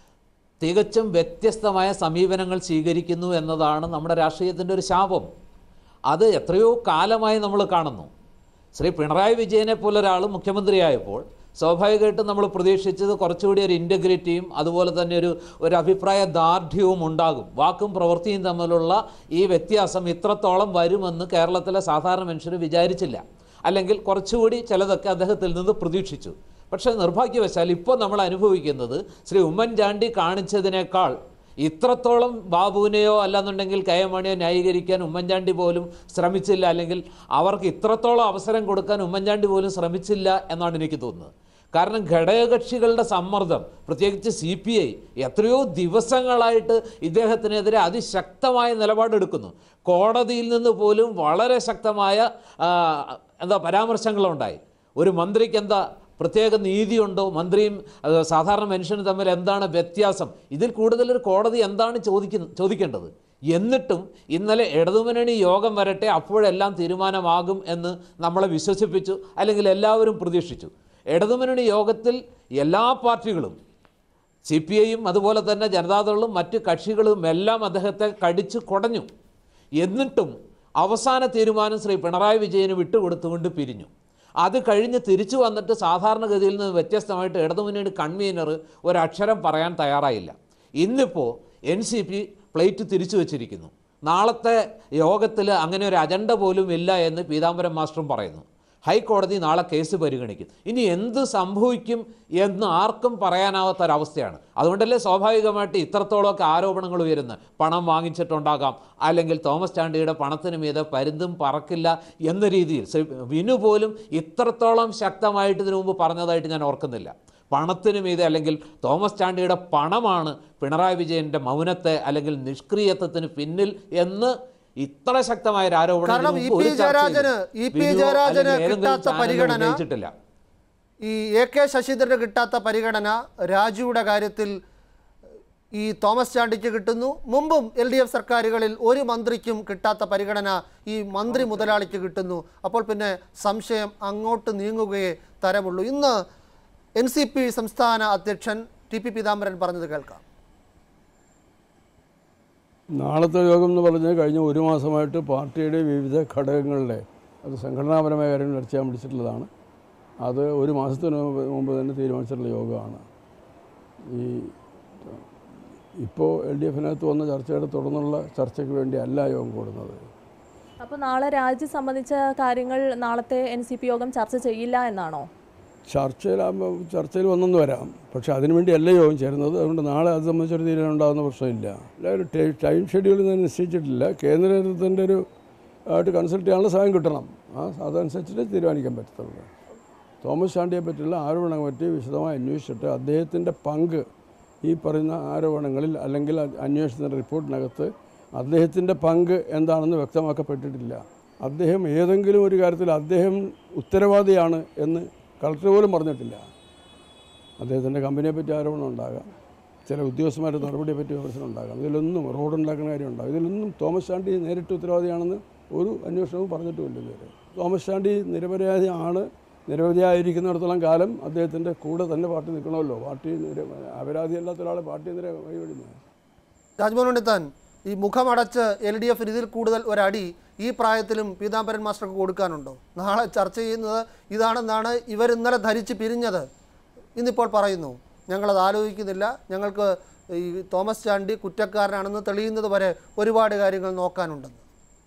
തികച്ചും വ്യത്യസ്തമായ സമീപനങ്ങൾ സ്വീകരിക്കുന്നു എന്നതാണ് നമ്മുടെ രാഷ്ട്രീയത്തിൻ്റെ ഒരു ശാപം അത് എത്രയോ കാലമായി നമ്മൾ കാണുന്നു ശ്രീ പിണറായി വിജയനെ പോലെ ഒരാൾ മുഖ്യമന്ത്രിയായപ്പോൾ സ്വാഭാവികമായിട്ടും നമ്മൾ പ്രതീക്ഷിച്ചത് കുറച്ചുകൂടി ഒരു ഇൻറ്റഗ്രിറ്റിയും അതുപോലെ തന്നെ ഒരു ഒരു അഭിപ്രായ ദാർഢ്യവും ഉണ്ടാകും വാക്കും പ്രവൃത്തിയും തമ്മിലുള്ള ഈ വ്യത്യാസം ഇത്രത്തോളം വരുമെന്ന് കേരളത്തിലെ സാധാരണ മനുഷ്യർ വിചാരിച്ചില്ല അല്ലെങ്കിൽ കുറച്ചുകൂടി ചിലതൊക്കെ അദ്ദേഹത്തിൽ നിന്ന് പ്രതീക്ഷിച്ചു പക്ഷേ നിർഭാഗ്യവശാൽ ഇപ്പോൾ നമ്മൾ അനുഭവിക്കുന്നത് ശ്രീ ഉമ്മൻചാണ്ടി കാണിച്ചതിനേക്കാൾ ഇത്രത്തോളം ബാബുവിനെയോ അല്ലാന്നുണ്ടെങ്കിൽ കെ എം മണിയോ ന്യായീകരിക്കാൻ ഉമ്മൻചാണ്ടി പോലും ശ്രമിച്ചില്ല അല്ലെങ്കിൽ അവർക്ക് ഇത്രത്തോളം അവസരം കൊടുക്കാൻ ഉമ്മൻചാണ്ടി പോലും ശ്രമിച്ചില്ല എന്നാണ് എനിക്ക് തോന്നുന്നത് കാരണം ഘടകകക്ഷികളുടെ സമ്മർദ്ദം പ്രത്യേകിച്ച് സി പി ഐ എത്രയോ ദിവസങ്ങളായിട്ട് ഇദ്ദേഹത്തിനെതിരെ അതിശക്തമായ നിലപാടെടുക്കുന്നു കോടതിയിൽ നിന്ന് പോലും വളരെ ശക്തമായ ആ, എന്താ പരാമർശങ്ങളുണ്ടായി ഒരു മന്ത്രിക്ക് എന്താ പ്രത്യേക നീതിയുണ്ടോ മന്ത്രിയും അത് സാധാരണ മനുഷ്യനും തമ്മിൽ എന്താണ് വ്യത്യാസം ഇതിൽ കൂടുതലൊരു കോടതി എന്താണ് ചോദിക്കുന്ന ചോദിക്കേണ്ടത് എന്നിട്ടും ഇന്നലെ ഇടതുമുന്നണി യോഗം വരട്ടെ അപ്പോഴെല്ലാം തീരുമാനമാകും എന്ന് നമ്മളെ വിശ്വസിപ്പിച്ചു അല്ലെങ്കിൽ എല്ലാവരും പ്രതീക്ഷിച്ചു ഇടതുമുന്നണി യോഗത്തിൽ എല്ലാ പാർട്ടികളും സി പി ഐയും അതുപോലെ തന്നെ ജനതാദളും മറ്റ് കക്ഷികളും എല്ലാം അദ്ദേഹത്തെ കടിച്ചു കുടഞ്ഞു എന്നിട്ടും അവസാന തീരുമാനം ശ്രീ പിണറായി വിജയന് വിട്ടുകൊടുത്തുകൊണ്ട് പിരിഞ്ഞു അത് കഴിഞ്ഞ് തിരിച്ചു വന്നിട്ട് സാധാരണഗതിയിൽ നിന്ന് വ്യത്യസ്തമായിട്ട് ഇടതുമുന്നണി കൺവീനർ ഒരക്ഷരം പറയാൻ തയ്യാറായില്ല ഇന്നിപ്പോൾ എൻ സി പി പ്ലേറ്റ് തിരിച്ചു വച്ചിരിക്കുന്നു നാളത്തെ യോഗത്തിൽ അങ്ങനെ ഒരു അജണ്ട പോലും ഇല്ല എന്ന് പീതാംബരം മാസ്റ്ററും പറയുന്നു ഹൈക്കോടതി നാളെ കേസ് പരിഗണിക്കും ഇനി എന്ത് സംഭവിക്കും എന്ന് ആർക്കും പറയാനാവാത്ത ഒരവസ്ഥയാണ് അതുകൊണ്ടല്ലേ സ്വാഭാവികമായിട്ട് ഇത്രത്തോളമൊക്കെ ആരോപണങ്ങൾ ഉയരുന്നത് പണം വാങ്ങിച്ചിട്ടുണ്ടാകാം അല്ലെങ്കിൽ തോമസ് ചാണ്ടിയുടെ പണത്തിന് മീതെ പരുന്തും പറക്കില്ല എന്ന രീതിയിൽ ശ്രീ വിനു പോലും ഇത്രത്തോളം ശക്തമായിട്ട് ഇതിനു മുമ്പ് പറഞ്ഞതായിട്ട് ഞാൻ ഓർക്കുന്നില്ല പണത്തിന് മീതെ അല്ലെങ്കിൽ തോമസ് ചാണ്ടിയുടെ പണമാണ് പിണറായി വിജയൻ്റെ മൗനത്തെ അല്ലെങ്കിൽ നിഷ്ക്രിയത്വത്തിന് പിന്നിൽ എന്ന് ഇത്ര ശക്തമായ ഒരു ആരോപണം കാരണം ഇതിനു ഇ മുമ്പ് പി ഒരു ചർച്ചയിലും ജയരാജന് ഇ പി ബിനുവോ ജയരാജന് അല്ലെങ്കിൽ ഏതെങ്കിലും കിട്ടാത്ത ചാനലിലോ പരിഗണന ഉന്നയിച്ചിട്ടില്ല ഈ എ കെ ശശീന്ദ്രന് കിട്ടാത്ത പരിഗണന രാജുയുടെ കാര്യത്തിൽ ഈ തോമസ് ചാണ്ടിക്ക് കിട്ടുന്നു മുമ്പും എൽ ഡി എഫ് സർക്കാരുകളിൽ ഒരു മന്ത്രിക്കും കിട്ടാത്ത പരിഗണന ഈ മന്ത്രി മുതലാളിക്ക് കിട്ടുന്നു അപ്പോൾ പിന്നെ സംശയം അങ്ങോട്ട് നീങ്ങുകയേ തരമുള്ളൂ ഇന്ന് എൻ സി പി സംസ്ഥാന അധ്യക്ഷൻ ടി പി പീതാംബരൻ പറഞ്ഞത് കേൾക്കാം നാളത്തെ യോഗം എന്ന് പറഞ്ഞാൽ കഴിഞ്ഞ ഒരു മാസമായിട്ട് പാർട്ടിയുടെ വിവിധ ഘടകങ്ങളിലെ അത് സംഘടനാപരമായ കാര്യങ്ങൾ ചർച്ച ചെയ്യാൻ വിളിച്ചിട്ടുള്ളതാണ് അത് ഒരു മാസത്തിന് മുമ്പ് മുമ്പ് തന്നെ തീരുമാനിച്ചിട്ടുള്ള യോഗമാണ് ഈ ഇപ്പോൾ എൽ ഡി എഫിനകത്ത് വന്ന ചർച്ചയുടെ തുടർന്നുള്ള ചർച്ചയ്ക്ക് വേണ്ടി അല്ല യോഗം കൂടുന്നത് അപ്പോൾ നാളെ രാജി സംബന്ധിച്ച കാര്യങ്ങൾ നാളത്തെ എൻ സി പി യോഗം ചർച്ച ചെയ്യില്ല എന്നാണോ ചർച്ചയിലാകുമ്പോൾ ചർച്ചയിൽ വന്നെന്ന് വരാം പക്ഷേ അതിനുവേണ്ടി അല്ല യോഗം ചേരുന്നത് അതുകൊണ്ട് നാളെ അത് സംബന്ധിച്ചൊരു തീരുമാനം ഉണ്ടാകുന്ന പ്രശ്നമില്ല എല്ലാവരും ടൈ- ടൈം ഷെഡ്യൂൾ ഞാൻ നിശ്ചയിച്ചിട്ടില്ല കേന്ദ്ര നേതൃത്വത്തിൻ്റെ ഒരു ആയിട്ട് കൺസൾട്ട് ചെയ്യാനുള്ള സമയം കിട്ടണം ആ അതനുസരിച്ചിട്ട് തീരുമാനിക്കാൻ പറ്റത്തുള്ളൂ തോമസ് ചാണ്ടിയെ പറ്റിയുള്ള ആരോപണങ്ങളെ പറ്റി വിശദമായി അന്വേഷിച്ചിട്ട് അദ്ദേഹത്തിൻ്റെ പങ്ക് ഈ പറയുന്ന ആരോപണങ്ങളിൽ അല്ലെങ്കിൽ അ- അന്വേഷണത്തിൻ്റെ റിപ്പോർട്ടിനകത്ത് അദ്ദേഹത്തിൻ്റെ പങ്ക് എന്താണെന്ന് വ്യക്തമാക്കപ്പെട്ടിട്ടില്ല അദ്ദേഹം ഏതെങ്കിലും ഒരു കാര്യത്തിൽ അദ്ദേഹം ഉത്തരവാദിയാണ് എന്ന് കളക്ടർ പോലും പറഞ്ഞിട്ടില്ല അദ്ദേഹത്തിൻ്റെ കമ്പനിയെ പറ്റി ആരോപണം ഉണ്ടാകാം ചില ഉദ്യോഗസ്ഥന്മാരുടെ നടപടിയെ പറ്റി വിമർശനം ഉണ്ടാകാം ഇതിലൊന്നും റോഡ് ഉണ്ടാക്കുന്ന കാര്യം ഉണ്ടാകും ഇതിലൊന്നും തോമസ് ചാണ്ടി നേരിട്ട് ഉത്തരവാദിയാണെന്ന് ഒരു അന്വേഷണവും പറഞ്ഞിട്ടുമില്ല ഇതുവരെ തോമസ് ചാണ്ടി നിരപരാധി ആണ് നിരവധിയായിരിക്കുന്നിടത്തോളം കാലം അദ്ദേഹത്തിൻ്റെ കൂടെ തന്നെ പാർട്ടി നിൽക്കണമല്ലോ പാർട്ടി നിര അപരാധിയല്ലാത്ത ഒരാളെ പാർട്ടി നിര വഴിവഴിഞ്ഞു രാജ്മോഹൻ ഉണ്ണിത്താൻ ഈ മുഖമടച്ച് എൽ ഡി എഫിന് ഇതിൽ കൂടുതൽ ഒരടി ഈ പ്രായത്തിലും പീതാംബരൻ മാസ്റ്റർക്ക് കൊടുക്കാനുണ്ടോ നാളെ ചർച്ച ചെയ്യുന്നത് ഇതാണെന്നാണ് ഇവർ ഇന്നലെ ധരിച്ച് പിരിഞ്ഞത് ഇന്നിപ്പോൾ പറയുന്നു ഞങ്ങളത് ആലോചിക്കുന്നില്ല ഞങ്ങൾക്ക് ഈ തോമസ് ചാണ്ടി കുറ്റക്കാരനാണെന്ന് തെളിയുന്നത് വരെ ഒരുപാട് കാര്യങ്ങൾ നോക്കാനുണ്ടെന്ന്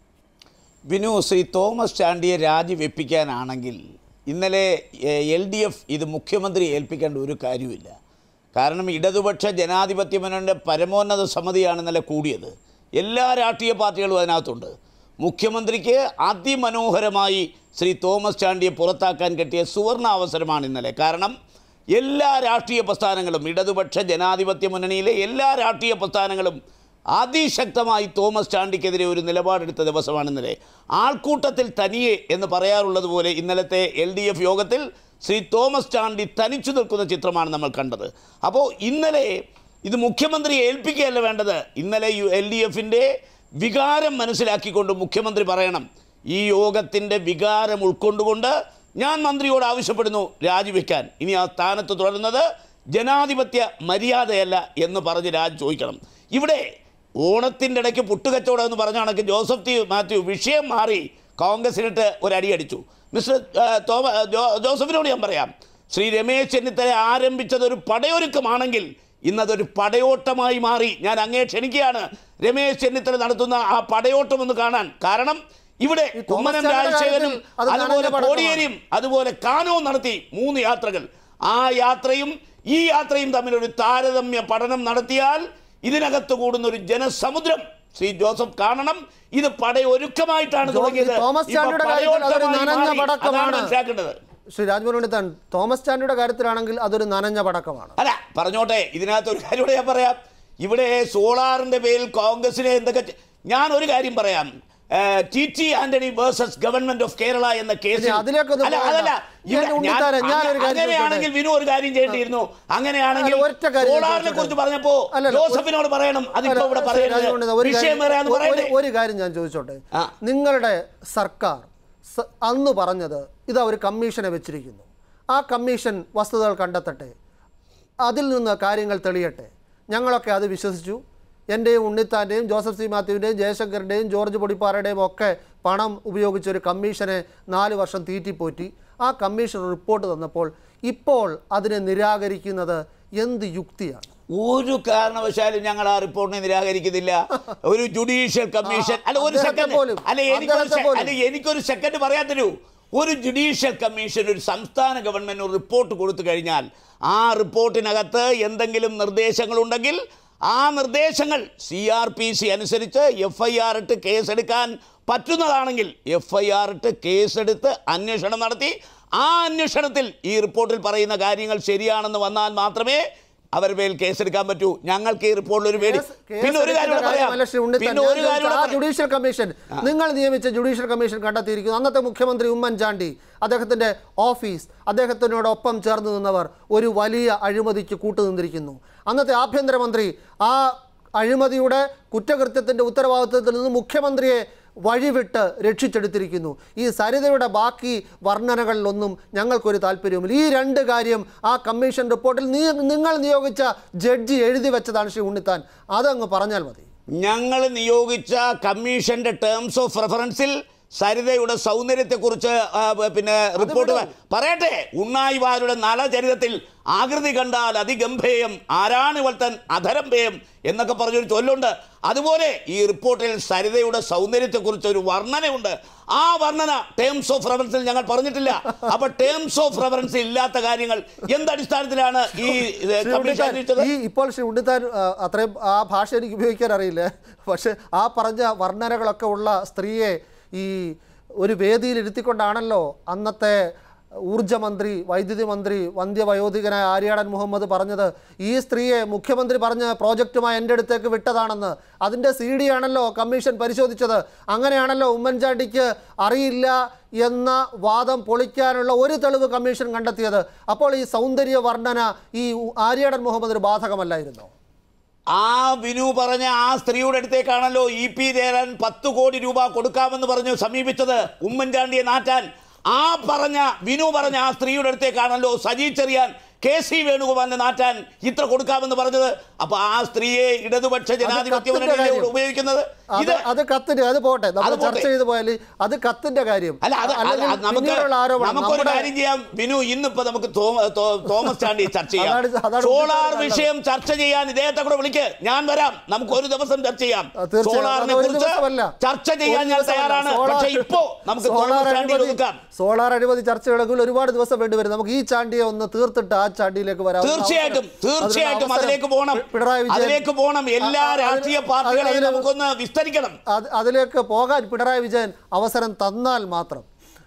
ബിനു ശ്രീ തോമസ് ചാണ്ടിയെ രാജിവെപ്പിക്കാനാണെങ്കിൽ ഇന്നലെ എൽ ഡി എഫ് ഇത് മുഖ്യമന്ത്രി ഏൽപ്പിക്കേണ്ട ഒരു കാര്യമില്ല കാരണം ഇടതുപക്ഷ ജനാധിപത്യ മുന്നണിയുടെ പരമോന്നത സമിതിയാണ് ഇന്നലെ കൂടിയത് എല്ലാ രാഷ്ട്രീയ പാർട്ടികളും അതിനകത്തുണ്ട് മുഖ്യമന്ത്രിക്ക് അതിമനോഹരമായി ശ്രീ തോമസ് ചാണ്ടിയെ പുറത്താക്കാൻ കിട്ടിയ സുവർണ അവസരമാണ് ഇന്നലെ കാരണം എല്ലാ രാഷ്ട്രീയ പ്രസ്ഥാനങ്ങളും ഇടതുപക്ഷ ജനാധിപത്യ മുന്നണിയിലെ എല്ലാ രാഷ്ട്രീയ പ്രസ്ഥാനങ്ങളും അതിശക്തമായി തോമസ് ചാണ്ടിക്കെതിരെ ഒരു നിലപാടെടുത്ത ദിവസമാണ് ഇന്നലെ ആൾക്കൂട്ടത്തിൽ തനിയെ എന്ന് പറയാറുള്ളത് പോലെ ഇന്നലത്തെ എൽ ഡി എഫ് യോഗത്തിൽ ശ്രീ തോമസ് ചാണ്ടി തനിച്ചു നിൽക്കുന്ന ചിത്രമാണ് നമ്മൾ കണ്ടത് അപ്പോൾ ഇന്നലെ ഇത് മുഖ്യമന്ത്രിയെ ഏൽപ്പിക്കുകയല്ല വേണ്ടത് ഇന്നലെ യു എൽ ഡി എഫിൻ്റെ വികാരം മനസ്സിലാക്കിക്കൊണ്ട് മുഖ്യമന്ത്രി പറയണം ഈ യോഗത്തിൻ്റെ വികാരം ഉൾക്കൊണ്ടുകൊണ്ട് ഞാൻ മന്ത്രിയോട് ആവശ്യപ്പെടുന്നു രാജിവെക്കാൻ ഇനി ആ സ്ഥാനത്ത് തുടരുന്നത് ജനാധിപത്യ മര്യാദയല്ല എന്ന് പറഞ്ഞ് രാജ് ചോദിക്കണം ഇവിടെ ഓണത്തിൻ്റെ ഇടയ്ക്ക് പുട്ടുകച്ചവടം എന്ന് പറഞ്ഞ കണക്ക് ജോസഫ് ടി മാത്യു വിഷയം മാറി കോൺഗ്രസിനിട്ട് ഒരടിയടിച്ചു മിസ്റ്റർ ആ, തോമ ജോ ജോസഫിനോട് ഞാൻ പറയാം ശ്രീ രമേശ് ചെന്നിത്തല ആരംഭിച്ചത് ഒരു പടയൊരുക്കമാണെങ്കിൽ ഇന്നതൊരു പടയോട്ടമായി മാറി ഞാൻ അങ്ങേ ക്ഷണിക്കുകയാണ് രമേശ് ചെന്നിത്തല നടത്തുന്ന ആ പടയോട്ടം ഒന്ന് കാണാൻ കാരണം ഇവിടെ ഈ തോമസ് കുമ്മനം ചാണ്ടിയുടെ രാജശേഖരനും കാര്യത്തിൽ അത് അതുപോലെ നനഞ്ഞ പടക്കമാണ്. കോടിയേരിയും അതുപോലെ കാനവും നടത്തി മൂന്ന് യാത്രകൾ ആ യാത്രയും ഈ യാത്രയും തമ്മിലൊരു താരതമ്യ പഠനം നടത്തിയാൽ ഇതിനകത്ത് കൂടുന്ന ഒരു ജനസമുദ്രം ശ്രീ ജോസഫ് കാണണം ഇത് പടയൊരുക്കമായിട്ടാണ് ജോ- തുടങ്ങിയത് തോമസ് ഇപ്പൊ ചാണ്ടിയുടെ കാര്യത്തിൽ അതൊരു പടയോട്ടമായി നനഞ്ഞ മാറി. പടക്കമാണ്. അതാണ് മനസ്സിലാക്കേണ്ടത് ശ്രീ രാജ്മോഹൻ ഉണ്ണിത്താൻ തോമസ് ചാണ്ടിയുടെ കാര്യത്തിലാണെങ്കിൽ അതൊരു നനഞ്ഞ പടക്കമാണ് അല്ല പറഞ്ഞോട്ടെ ഇതിനകത്ത് ഒരു കാര്യം കൂടെ ഞാൻ പറയാം ഇവിടെ സോളാറിന്റെ പേരിൽ കോൺഗ്രസിനെ എന്തൊക്കെ ചെ- ഞാൻ ഒരു കാര്യം പറയാം ഏഹ്, T T Antony versus government of Kerala എന്ന കേസിൽ ഇനി അതിലേക്കൊന്നും അല്ല, പോകണ്ട. അതല്ല ഇവിടെ ഞാൻ ഉണ്ണിത്താരെ, ഞാൻ- ഞാനൊരു കാര്യം അങ്ങനെയാണെങ്കിൽ വിനു ഒരു കാര്യം ചെയ്യേണ്ടിയിരുന്നു അങ്ങനെയാണെങ്കിൽ അല്ല, ഒറ്റ കാര്യം ഞാൻ സോളാറിനെ ചോദിച്ചോട്ടെ. കുറിച്ച് പറഞ്ഞപ്പോ അല്ലല്ല, ജോസഫിനോട് പറയണം അതിപ്പോ അല്ല, ഇവിടെ ശ്രീ പറയരുത് രാജ്മോഹൻ ഉണ്ണിത്താൻ, ഒരു വിഷയം കാര്യം- വേറെയാന്ന് ഒരു- പറയണ്ടേ ഒരു കാര്യം ഞാൻ ചോദിച്ചോട്ടെ ആ. നിങ്ങളുടെ സർക്കാർ സ- അന്ന് പറഞ്ഞത് ഇതാ ഒരു കമ്മീഷനെ വെച്ചിരിക്കുന്നു ആ കമ്മീഷൻ വസ്തുതകൾ കണ്ടെത്തട്ടെ അതിൽ നിന്ന് കാര്യങ്ങൾ തെളിയട്ടെ ഞങ്ങളൊക്കെ അത് വിശ്വസിച്ചു എൻ്റെയും ഉണ്ണിത്താൻ്റെയും ജോസഫ് സി മാത്യുവിൻ്റെയും ജയശങ്കറിൻ്റെയും ജോർജ് പൊടിപ്പാറയുടെയും ഒക്കെ പണം ഉപയോഗിച്ച് ഒരു കമ്മീഷനെ നാല് വർഷം തീറ്റിപ്പോറ്റി ആ കമ്മീഷൻ റിപ്പോർട്ട് തന്നപ്പോൾ ഇപ്പോൾ അതിനെ നിരാകരിക്കുന്നത് എന്ത് യുക്തിയാണ് ഒരു കാരണവശാലും ഞങ്ങൾ ആ റിപ്പോർട്ടിനെ നിരാകരിക്കുന്നില്ല ഒരു ജുഡീഷ്യൽ കമ്മീഷൻ അല്ല ഒരു അദ്ദേഹത്തെ സെക്കൻഡ് പോലും, അല്ല എനിക്കൊരു അദ്ദേഹത്തെ സെ- പോലും. അല്ല എനിക്കൊരു സെക്കൻഡ് പറയാൻ തരൂ ഒരു ജുഡീഷ്യൽ കമ്മീഷൻ ഒരു സംസ്ഥാന ഗവൺമെന്റ് ഒരു റിപ്പോർട്ട് കൊടുത്തു കഴിഞ്ഞാൽ ആ റിപ്പോർട്ടിനകത്ത് എന്തെങ്കിലും നിർദ്ദേശങ്ങളുണ്ടെങ്കിൽ ആ നിർദ്ദേശങ്ങൾ സി ആർ പി സി അനുസരിച്ച് എഫ് ഐ ആർ ഇട്ട് കേസെടുക്കാൻ പറ്റുന്നതാണെങ്കിൽ എഫ് ഐ ആർ ഇട്ട് കേസെടുത്ത് അന്വേഷണം നടത്തി ആ അന്വേഷണത്തിൽ ഈ റിപ്പോർട്ടിൽ പറയുന്ന കാര്യങ്ങൾ ശരിയാണെന്ന് വന്നാൽ മാത്രമേ അവരുടെ മേൽ കേസെടുക്കാൻ പറ്റൂ ഞങ്ങൾക്ക് ഈ റിപ്പോർട്ടിൽ ഒരു പേടി കേസ് പിന്നെ ഒരു കാര്യം കൂടെ പറയാം കാര്യമല്ല ശ്രീ ഉണ്ണിത്താൻ. പിന്നെ ഞാൻ ഒരു കാര്യം ചോദിച്ച കൂടെ ആ പറയാം. ജുഡീഷ്യൽ കമ്മീഷൻ നിങ്ങൾ നിയമിച്ച ജുഡീഷ്യൽ കമ്മീഷൻ കണ്ടെത്തിയിരിക്കുന്നു അന്നത്തെ മുഖ്യമന്ത്രി ഉമ്മൻചാണ്ടി അദ്ദേഹത്തിന്റെ ഓഫീസ് അദ്ദേഹത്തിനോടൊപ്പം ചേർന്ന് നിന്നവർ ഒരു വലിയ അഴിമതിക്ക് കൂട്ടുനിന്നിരിക്കുന്നു അന്നത്തെ ആഭ്യന്തരമന്ത്രി ആ അഴിമതിയുടെ കുറ്റകൃത്യത്തിന്റെ ഉത്തരവാദിത്വത്തിൽ നിന്ന് മുഖ്യമന്ത്രിയെ വഴിവിട്ട് രക്ഷിച്ചെടുത്തിരിക്കുന്നു ഈ സരിതയുടെ ബാക്കി വർണ്ണനകളിലൊന്നും ഞങ്ങൾക്കൊരു താല്പര്യവുമില്ല ഈ രണ്ട് കാര്യം ആ കമ്മീഷൻ റിപ്പോർട്ടിൽ നീ നിങ്ങൾ നിയോഗിച്ച ജഡ്ജി എഴുതി വെച്ചതാണ് ശ്രീ ഉണ്ണിത്താൻ അതങ്ങ് പറഞ്ഞാൽ മതി ഞങ്ങൾ നിയോഗിച്ച കമ്മീഷന്റെ ടേംസ് ഓഫ് റെഫറൻസിൽ സരിതയുടെ സൗന്ദര്യത്തെക്കുറിച്ച് ആ, ബ- പിന്നെ റിപ്പോർട്ട് വിടും. പറയട്ടെ ഉണ്ണായിവാരുടെ നളചരിതത്തിൽ ആകൃതി കണ്ടാൽ അതിഗംഭേയം ആരാണ് ഇവൾത്തൻ അധരംഭേയം എന്നൊക്കെ പറഞ്ഞൊരു ചൊല്ലുണ്ട് അതുപോലെ ഈ റിപ്പോർട്ടിൽ സരിതയുടെ സൗന്ദര്യത്തെക്കുറിച്ച് ഒരു വർണ്ണനയുണ്ട് ആ വർണ്ണന ടേംസ് ഓഫ് റെഫറൻസിൽ ഞങ്ങൾ പറഞ്ഞിട്ടില്ല അപ്പൊ ടേംസ് ഓഫ് റെഫറൻസ് ഇല്ലാത്ത കാര്യങ്ങൾ എന്തടിസ്ഥാനത്തിലാണ് ഈ ഇത് ശ്രീ കമ്മീഷൻ ഉണ്ണിത്താൻ, അന്വേഷിച്ചത് ഈ ഇപ്പോൾ ശ്രീ ഉണ്ണിത്താൻ ആ, അത്രയും ആ ഭാഷ എനിക്ക് ഉപയോഗിക്കാൻ അറിയില്ല പക്ഷെ ആ പറഞ്ഞ വർണ്ണനകളൊക്കെ ഉള്ള സ്ത്രീയെ ഈ ഒരു വേദിയിൽ ഇരുത്തിക്കൊണ്ടാണല്ലോ അന്നത്തെ ഊർജ്ജമന്ത്രി വൈദ്യുതി മന്ത്രി വന്ധ്യവയോധികനായ ആര്യാടൻ മുഹമ്മദ് പറഞ്ഞത് ഈ സ്ത്രീയെ മുഖ്യമന്ത്രി പറഞ്ഞ പ്രോജക്റ്റുമായി എൻ്റെ അടുത്തേക്ക് വിട്ടതാണെന്ന് അതിൻ്റെ സി ഡി ആണല്ലോ കമ്മീഷൻ പരിശോധിച്ചത് അങ്ങനെയാണല്ലോ ഉമ്മൻചാണ്ടിക്ക് അറിയില്ല എന്ന വാദം പൊളിക്കാനുള്ള ഒരു തെളിവ് കമ്മീഷൻ കണ്ടെത്തിയത് അപ്പോൾ ഈ സൗന്ദര്യ വർണ്ണന ഈ ആര്യാടൻ മുഹമ്മദിന് ബാധകമല്ലായിരുന്നോ ആ വിനു പറഞ്ഞ ആ സ്ത്രീയുടെ അടുത്തേക്കാണല്ലോ ഇ പി ജയരാജൻ പത്ത് കോടി രൂപ കൊടുക്കാമെന്ന് പറഞ്ഞു സമീപിച്ചത് ഉമ്മൻചാണ്ടിയെ നാറ്റാൻ ആ പറഞ്ഞ വിനു പറഞ്ഞ ആ സ്ത്രീയുടെ അടുത്തേക്കാണല്ലോ സജി ചെറിയാൻ കെ സി വേണുഗോപാലിനെ നാറ്റാൻ ഇത്ര കൊടുക്കാമെന്ന് പറഞ്ഞത് അപ്പൊ ആ സ്ത്രീയെ ഇടതുപക്ഷ ജനാധിപത്യ കത്തിന്റെ മുന്നണിയിലൂടെ കാര്യം. ഉപയോഗിക്കുന്നത് അത് ഇത് അത് കത്തിന്റെ അത് പോട്ടെ നമ്മൾ അത് പോട്ടെ. ചർച്ച ചെയ്തു പോയാൽ അത് കത്തിന്റെ കാര്യം അല്ല അത് അത് അല്ലെങ്കിൽ അത് നമുക്ക് പിന്നീടുള്ള ആരോപണം നമുക്കൊരു നമ്മുടെ- കാര്യം ചെയ്യാം വിനു ഇന്നിപ്പോ നമുക്ക് തോ- തോ- തോമസ് ചാണ്ടി ചർച്ച ചെയ്യാം അതാണ്- അതാണ് സോളാർ ഉദ്ദേശിച്ചത് വിഷയം ചർച്ച ചെയ്യാൻ ഇദ്ദേഹത്തെ കൂടെ വിളിക്ക് ഞാൻ വരാം നമുക്ക് ഒരു ദിവസം ചർച്ച ചെയ്യാം ആ, തീർച്ചയായും. സോളാറിനെ അത് ഒരു കുറിച്ച് ദിവസമല്ല. ചർച്ച ചെയ്യാൻ ഒരു ഞാൻ ദിവസമല്ല. തയ്യാറാണ് സോളാർ- പക്ഷേ ഇപ്പോ നമുക്ക് സോളാർ തോമസ് ചാണ്ടി അഴിമതി- ഒതുക്കാം സോളാർ അഴിമതി ചർച്ചകളെങ്കിൽ ഒരുപാട് ദിവസം വേണ്ടിവരും നമുക്ക് ഈ ചാണ്ടിയെ ഒന്ന് തീർത്തിട്ട് ആ ചാണ്ടിയിലേക്ക് വരാം തീർച്ചയായിട്ടും തീർച്ചയായിട്ടും അതിലേക്ക് പോകണം പിണറായി വിജയൻ അതിലേക്ക് പോകണം എല്ലാ ആ, ആ, രാഷ്ട്രീയ അതിൽ- പാർട്ടികളെയും അതിൽ- നമുക്കൊന്ന് വിസ്തരിക്കണം അത് അതിലേക്ക് പോകാൻ പിണറായി വിജയൻ അവസരം തന്നാൽ മാത്രം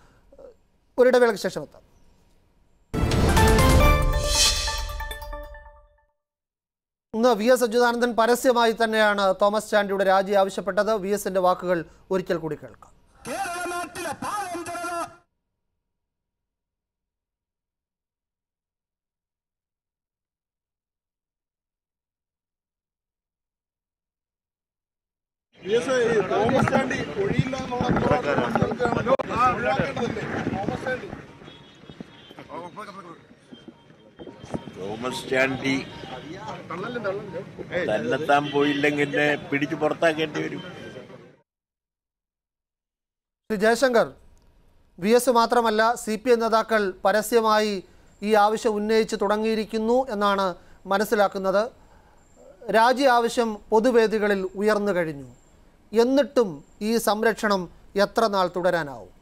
ഒരിടവേളയ്ക്ക് ശേഷം എത്താം ഇന്ന് വി എസ് അച്യുതാനന്ദൻ പരസ്യമായി തന്നെയാണ് തോമസ് ചാണ്ടിയുടെ രാജി ആവശ്യപ്പെട്ടത് വി എസിന്റെ വാക്കുകൾ ഒരിക്കൽ കൂടി കേൾക്കാം തോമസ് ചാണ്ടി ഒഴിയില്ല എന്നുള്ള തോമസ് ചാണ്ടി തന്നെത്താൻ പോയില്ലെങ്കിൽ എന്നെ പിടിച്ചു പുറത്താക്കേണ്ടി വരും ശ്രീ ജയശങ്കർ വി എസ് മാത്രമല്ല സി പി എം നേതാക്കൾ പരസ്യമായി ഈ ആവശ്യം ഉന്നയിച്ച് തുടങ്ങിയിരിക്കുന്നു എന്നാണ് മനസ്സിലാക്കുന്നത് രാജി ആവശ്യം പൊതുവേദികളിൽ ഉയർന്നു കഴിഞ്ഞു എന്നിട്ടും ഈ സംരക്ഷണം എത്ര നാൾ തുടരാനാവും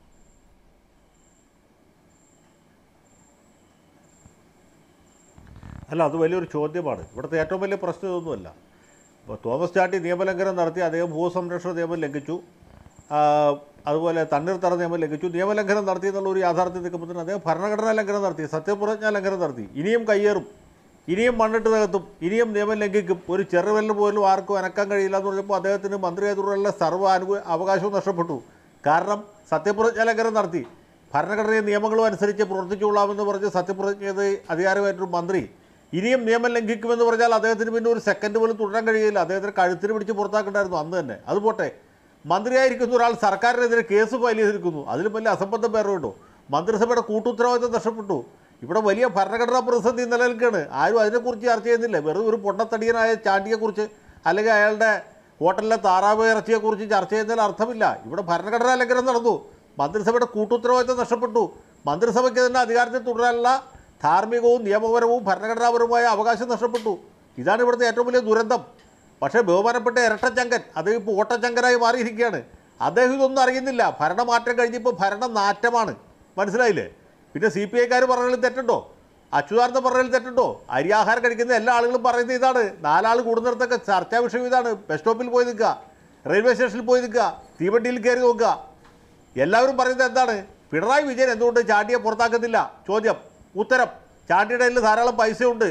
അല്ല അത് വലിയൊരു ചോദ്യമാണ് ഇവിടുത്തെ ഏറ്റവും വലിയ പ്രശ്നം ഇതൊന്നുമല്ല ഇപ്പോൾ തോമസ് ചാണ്ടി നിയമലംഘനം നടത്തി അദ്ദേഹം ഭൂസംരക്ഷണ നിയമം ലംഘിച്ചു ആ, അതുപോലെ തണ്ണീർത്തറ നിയമം ലംഘിച്ചു നിയമലംഘനം നടത്തി എന്നുള്ള ഒരു യാഥാർത്ഥ്യം നിൽക്കുമ്പോൾ അദ്ദേഹം ഭരണഘടനാ ലംഘനം നടത്തി സത്യപ്രതിജ്ഞാ ലംഘനം നടത്തി ഇനിയും കയ്യേറും ഇനിയും മണ്ണിട്ട് നികത്തും ഇനിയും നിയമം ലംഘിക്കും ഒരു ചെറുവെല്ല് പോലും ആർക്കും അനക്കാൻ കഴിയില്ല എന്ന് പറഞ്ഞപ്പോൾ അദ്ദേഹത്തിന് മന്ത്രിയായതുള്ള സർവ്വ അനുഭവ അവകാശവും നഷ്ടപ്പെട്ടു കാരണം സത്യപ്രതിജ്ഞാ ലംഘനം നടത്തി ഭരണഘടനയും നിയമങ്ങളും അനുസരിച്ച് പ്രവർത്തിച്ചുകൊള്ളാമെന്ന് പറഞ്ഞ് സത്യപ്രതിജ്ഞ ചെയ്ത് അധികാരമായിട്ടൊരു മന്ത്രി ഇനിയും നിയമം ലംഘിക്കുമെന്ന് പറഞ്ഞാൽ അദ്ദേഹത്തിന് പിന്നെ ഒരു സെക്കൻഡ് പോലും തുടരാൻ കഴിയില്ല അദ്ദേഹത്തിന് കഴുത്തിന് പിടിച്ച് പുറത്താക്കണ്ടായിരുന്നു അന്ന് തന്നെ അത് പോട്ടെ മന്ത്രിയായിരിക്കുന്ന ഒരാൾ സർക്കാരിനെതിരെ കേസ് ഫയൽ ചെയ്തിരിക്കുന്നു അതിലും വലിയ അസംബന്ധം വേറെ ഉണ്ടോ മന്ത്രിസഭയുടെ കൂട്ടുത്തരവാദിത്തം നഷ്ടപ്പെട്ടു ഇവിടെ വലിയ ഭരണഘടനാ പ്രതിസന്ധി നിലനിൽക്കുകയാണ് ആരും അതിനെക്കുറിച്ച് ചർച്ച ചെയ്യുന്നില്ല വെറും ഒരു പൊണ്ണത്തടിയനായ ചാണ്ടിയെക്കുറിച്ച് അല്ലെങ്കിൽ അയാളുടെ ഹോട്ടലിലെ താറാവ് ഇറച്ചിയെക്കുറിച്ച് ചർച്ച ചെയ്യുന്നതിൽ അർത്ഥമില്ല ഇവിടെ ഭരണഘടനാ ലംഘനം നടന്നു മന്ത്രിസഭയുടെ കൂട്ടുത്തരവാദിത്തം നഷ്ടപ്പെട്ടു മന്ത്രിസഭയ്ക്ക് തന്നെ അധികാരത്തിൽ തുടരാനുള്ള ധാർമ്മികവും നിയമപരവും ഭരണഘടനാപരവുമായ അവകാശം നഷ്ടപ്പെട്ടു ഇതാണ് ഇവിടുത്തെ ഏറ്റവും വലിയ ദുരന്തം പക്ഷേ ബഹുമാനപ്പെട്ട ഇരട്ടച്ചങ്കൻ അത് ഇപ്പോൾ ഓട്ടച്ചങ്കനായി മാറിയിരിക്കുകയാണ് അദ്ദേഹം ഇതൊന്നും അറിയുന്നില്ല ഭരണമാറ്റം കഴിഞ്ഞപ്പോൾ ഭരണം നാറ്റമാണ് മനസ്സിലായില്ലേ പിന്നെ സി പി ഐക്കാർ പറഞ്ഞതിൽ തെറ്റുണ്ടോ അച്യുതാനന്ദൻ പറഞ്ഞതിൽ തെറ്റുണ്ടോ അരിയാഹാരം കഴിക്കുന്ന എല്ലാ ആളുകളും പറയുന്നത് ഇതാണ് നാലാൾ കൂടുന്നിടത്തൊക്കെ ചർച്ചാ വിഷയം ഇതാണ് ബസ് സ്റ്റോപ്പിൽ പോയി നിൽക്കുക റെയിൽവേ സ്റ്റേഷനിൽ പോയി നിൽക്കുക തീവണ്ടിയിൽ കയറി നോക്കുക എല്ലാവരും പറയുന്നത് എന്താണ് പിണറായി വിജയൻ എന്തുകൊണ്ട് ചാണ്ടിയെ പുറത്താക്കുന്നില്ല ചോദ്യം ഉത്തരം ചാണ്ടിയുടെ കയ്യിൽ ധാരാളം പൈസയുണ്ട്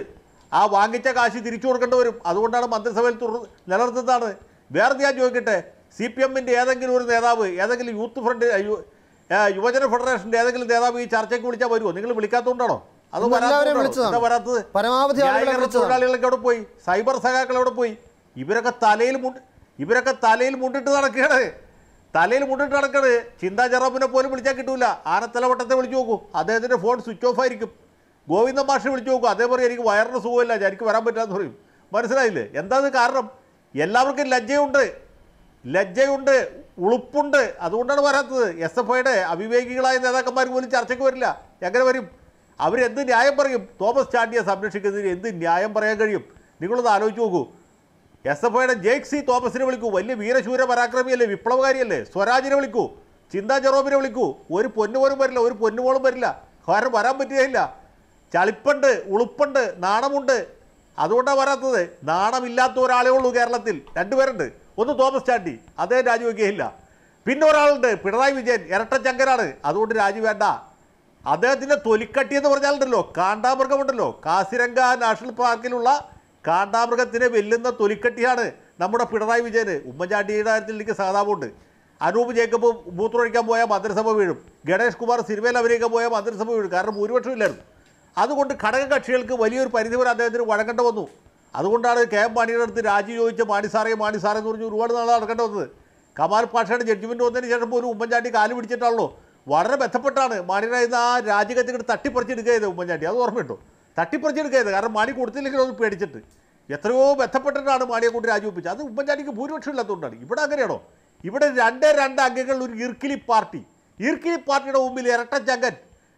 ആ വാങ്ങിച്ച കാശ് തിരിച്ചു കൊടുക്കേണ്ടി വരും അതുകൊണ്ടാണ് മന്ത്രിസഭയിൽ തുടർ നിലനിർത്തുന്നതാണ് വേറെ ഞാൻ ചോദിക്കട്ടെ സി പി എമ്മിൻ്റെ ഏതെങ്കിലും ഒരു നേതാവ് ഏതെങ്കിലും യൂത്ത് ഫ്രണ്ട് യു- ആ, യുവജന ഫെഡറേഷൻ്റെ ഏതെങ്കിലും നേതാവ് ഈ ചർച്ചയ്ക്ക് വിളിച്ചാൽ വരുമോ നിങ്ങൾ വിളിക്കാത്തതുകൊണ്ടാണോ അത് ഇന്ന് എല്ലാവരെയും വരാത്തതുകൊണ്ടാണോ? വിളിച്ചതാണ്. എന്താ വരാത്തത് പരമാവധി ആളുകളെ ന്യായീകരണ വിളിച്ചതാണ്. തൊഴിലാളികളൊക്കെ അവിടെ പോയി സൈബർ സഖാക്കൾ അവിടെ പോയി ഇവരൊക്കെ തലയിൽ മുണ്ട് ഇവരൊക്കെ തലയിൽ മുണ്ടിട്ട് നടക്കുകയാണ് തലയിൽ മുണ്ടിട്ട് നടക്കണ് ചിന്താ ജെറോമിനെ പോലും വിളിച്ചാൽ കിട്ടൂല ആനത്തലവട്ടത്തെ വിളിച്ചു നോക്കൂ അദ്ദേഹത്തിൻ്റെ ഫോൺ സ്വിച്ച് ഓഫ് ആയിരിക്കും ഗോവിന്ദ മാഷെ വിളിച്ചു നോക്കൂ അതേ പറയും എനിക്ക് വയറിന് സുഖമില്ല എനിക്ക് വരാൻ പറ്റാന്ന് പറയും മനസ്സിലായില്ലേ എന്താ ഇത് കാരണം എല്ലാവർക്കും ലജ്ജയുണ്ട് ലജ്ജയുണ്ട് ഉളുപ്പുണ്ട് അതുകൊണ്ടാണ് വരാത്തത് എസ് എഫ് ഐയുടെ അവിവേകികളായ നേതാക്കന്മാർ പോലും ചർച്ചയ്ക്ക് വരില്ല എങ്ങനെ വരും അവരെന്ത് ന്യായം പറയും തോമസ് ചാണ്ടിയെ സംരക്ഷിക്കുന്നതിന് എന്ത് ന്യായം പറയാൻ കഴിയും നിങ്ങളൊന്ന് ആലോചിച്ച് നോക്കൂ എസ് എഫ് ഐയുടെ ജേക്ക് സി തോമസിനെ വിളിക്കൂ വലിയ വീരശൂര പരാക്രമിയല്ലേ വിപ്ലവകാരിയല്ലേ സ്വരാജിനെ വിളിക്കൂ ചിന്താ ജെറോമിനെ വിളിക്കൂ ഒരു പൊന്നുപോലും വരില്ല ഒരു പൊന്നുപോലും വരില്ല കാരണം വരാൻ പറ്റുകയില്ല ചളിപ്പുണ്ട് ഉളുപ്പുണ്ട് നാണമുണ്ട് അതുകൊണ്ടാണ് വരാത്തത് നാണമില്ലാത്ത ഒരാളേ ഉള്ളൂ കേരളത്തിൽ രണ്ടുപേരുണ്ട് ഒന്ന് തോമസ് ചാണ്ടി അദ്ദേഹം രാജിവെക്കുകയില്ല പിന്നെ ഒരാളുണ്ട് പിണറായി വിജയൻ ഇരട്ടച്ചങ്കരാണ് അതുകൊണ്ട് രാജി വേണ്ട അദ്ദേഹത്തിൻ്റെ തൊലിക്കട്ടി എന്ന് പറഞ്ഞാലുണ്ടല്ലോ കാണ്ടാമൃഗമുണ്ടല്ലോ കാസിരംഗ നാഷണൽ പാർക്കിലുള്ള കാണ്ടാമൃഗത്തിനെ വെല്ലുന്ന തൊലിക്കട്ടിയാണ് നമ്മുടെ പിണറായി വിജയന് ഉമ്മൻചാണ്ടിയുടെ കാര്യത്തിൽ എനിക്ക് സഹതാപമുണ്ട് അനൂപ് ജേക്കബ് മൂത്രമൊഴിക്കാൻ പോയാൽ മന്ത്രിസഭ വീഴും ഗണേഷ് കുമാർ സിനിമയിൽ അഭിനയിക്കാൻ പോയാൽ മന്ത്രിസഭ വീഴും കാരണം ഭൂരിപക്ഷം ഇല്ലായിരുന്നു അതുകൊണ്ട് ഘടകകക്ഷികൾക്ക് വലിയൊരു പരിധി വരെ അദ്ദേഹത്തിന് വഴങ്ങേണ്ട വന്നു അതുകൊണ്ടാണ് കെ എം മാണിയുടെ അടുത്ത് രാജി ചോദിച്ച മാണി സാറേ മാണി സാറേ എന്ന് പറഞ്ഞ് ഒരുപാട് നാൾ നടക്കേണ്ടി വന്നത് കമാൽ പാഷയുടെ ജഡ്ജ്മെൻറ്റ് വന്നതിന് ശേഷം പോലും ഉമ്മൻചാണ്ടി കാല് പിടിച്ചിട്ടാണല്ലോ വളരെ ബന്ധപ്പെട്ടാണ് മാണിയുടെ കയ്യിൽ നിന്ന് ആ രാജികത്തിട്ട് തട്ടിപ്പറിച്ചെടുക്കുക ചെയ്തത് ഉമ്മൻചാണ്ടി അത് ഓർമ്മയുണ്ടോ തട്ടിപ്പറിച്ചെടുക്കുക ചെയ്തത് കാരണം മാണി കൊടുത്തില്ലെങ്കിൽ ഒന്ന് പേടിച്ചിട്ട് എത്രയോ ബന്ധപ്പെട്ടിട്ടാണ് മാണിയെ കൊണ്ട് രാജിവെപ്പിച്ചത് അത് ഉമ്മൻചാണ്ടിക്ക് ഭൂരിപക്ഷം ഇല്ലാത്തതുകൊണ്ടാണ് ഇവിടെ അങ്ങനെയാണോ ഇവിടെ രണ്ടേ രണ്ട് അംഗങ്ങൾ ഒരു ഇർക്കിലി പാർട്ടി ഇർക്കിലി പാർട്ടിയുടെ മുമ്പിൽ ഇരട്ടച്ചങ്കൻ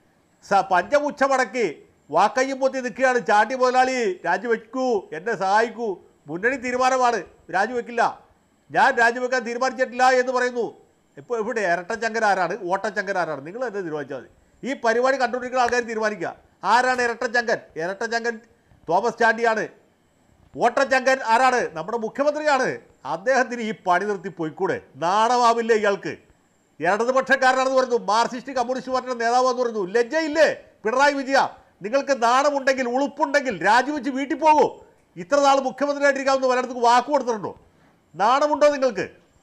സ പഞ്ചമുച്ച മടക്കി വാക്കയ്യും പൊത്തി നിൽക്കുകയാണ് ചാണ്ടി മുതലാളി രാജിവെക്കൂ എന്നെ സഹായിക്കൂ മുന്നണി തീരുമാനമാണ് രാജിവെക്കില്ല ഞാൻ രാജിവെക്കാൻ തീരുമാനിച്ചിട്ടില്ല എന്ന് പറയുന്നു ഇപ്പോൾ ഇവിടെ ഇരട്ടച്ചങ്കൻ ആരാണ് ഓട്ടച്ചങ്കൻ ആരാണ് നിങ്ങൾ എന്നെ തീരുമാനിച്ചാൽ മതി ഈ പരിപാടി കണ്ടുകൊണ്ടിരിക്കുന്ന ആൾക്കാർ തീരുമാനിക്കുക ആരാണ് ഇരട്ടച്ചങ്കൻ ഇരട്ടച്ചങ്കൻ തോമസ് ചാണ്ടിയാണ് ഓട്ടച്ചങ്കൻ ആരാണ് നമ്മുടെ മുഖ്യമന്ത്രിയാണ് അദ്ദേഹത്തിന് ഈ പണി നിർത്തി പോയിക്കൂടെ നാണമാവില്ലേ ഇയാൾക്ക് ഇടതുപക്ഷക്കാരനാണെന്ന് പറഞ്ഞു മാർക്സിസ്റ്റ് കമ്മ്യൂണിസ്റ്റ് പാർട്ടിയുടെ നേതാവെന്ന് പറഞ്ഞു ലജ്ജയില്ലേ പിണറായി വിജയ നിങ്ങൾക്ക് നാണമുണ്ടെങ്കിൽ ഉളുപ്പുണ്ടെങ്കിൽ രാജിവെച്ച് വീട്ടിൽ പോകൂ ഇത്ര നാൾ മുഖ്യമന്ത്രിയായിട്ടിരിക്കാമെന്ന് പലയിടത്തും വാക്ക് കൊടുത്തിട്ടുണ്ടോ നാണമുണ്ടോ നിങ്ങൾക്ക്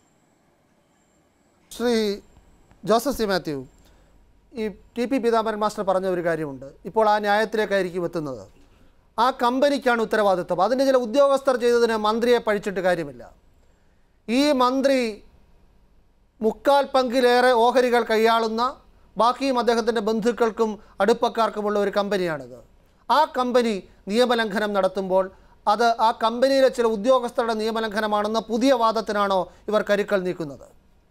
ശ്രീ ജോസഫ് സി മാത്യു ഈ ടി പി പീതാംബരൻ മാസ്റ്റർ പറഞ്ഞ ഒരു കാര്യമുണ്ട് ഇപ്പോൾ ആ ന്യായത്തിലേക്കായിരിക്കും എത്തുന്നത് ആ കമ്പനിക്കാണ് ഉത്തരവാദിത്വം അതിൻ്റെ ചില ഉദ്യോഗസ്ഥർ ചെയ്തതിന് മന്ത്രിയെ പഴിച്ചിട്ട് കാര്യമില്ല ഈ മന്ത്രി മുക്കാൽ പങ്കിലേറെ ഓഹരികൾ കൈയാളുന്ന ബാക്കിയും അദ്ദേഹത്തിൻ്റെ ബന്ധുക്കൾക്കും അടുപ്പക്കാർക്കുമുള്ള ഒരു കമ്പനിയാണിത് ആ കമ്പനി നിയമലംഘനം നടത്തുമ്പോൾ അത് ആ കമ്പനിയിലെ ചില ഉദ്യോഗസ്ഥരുടെ നിയമലംഘനമാണെന്ന പുതിയ വാദത്തിനാണോ ഇവർ കരുക്കൾ നീക്കുന്നത്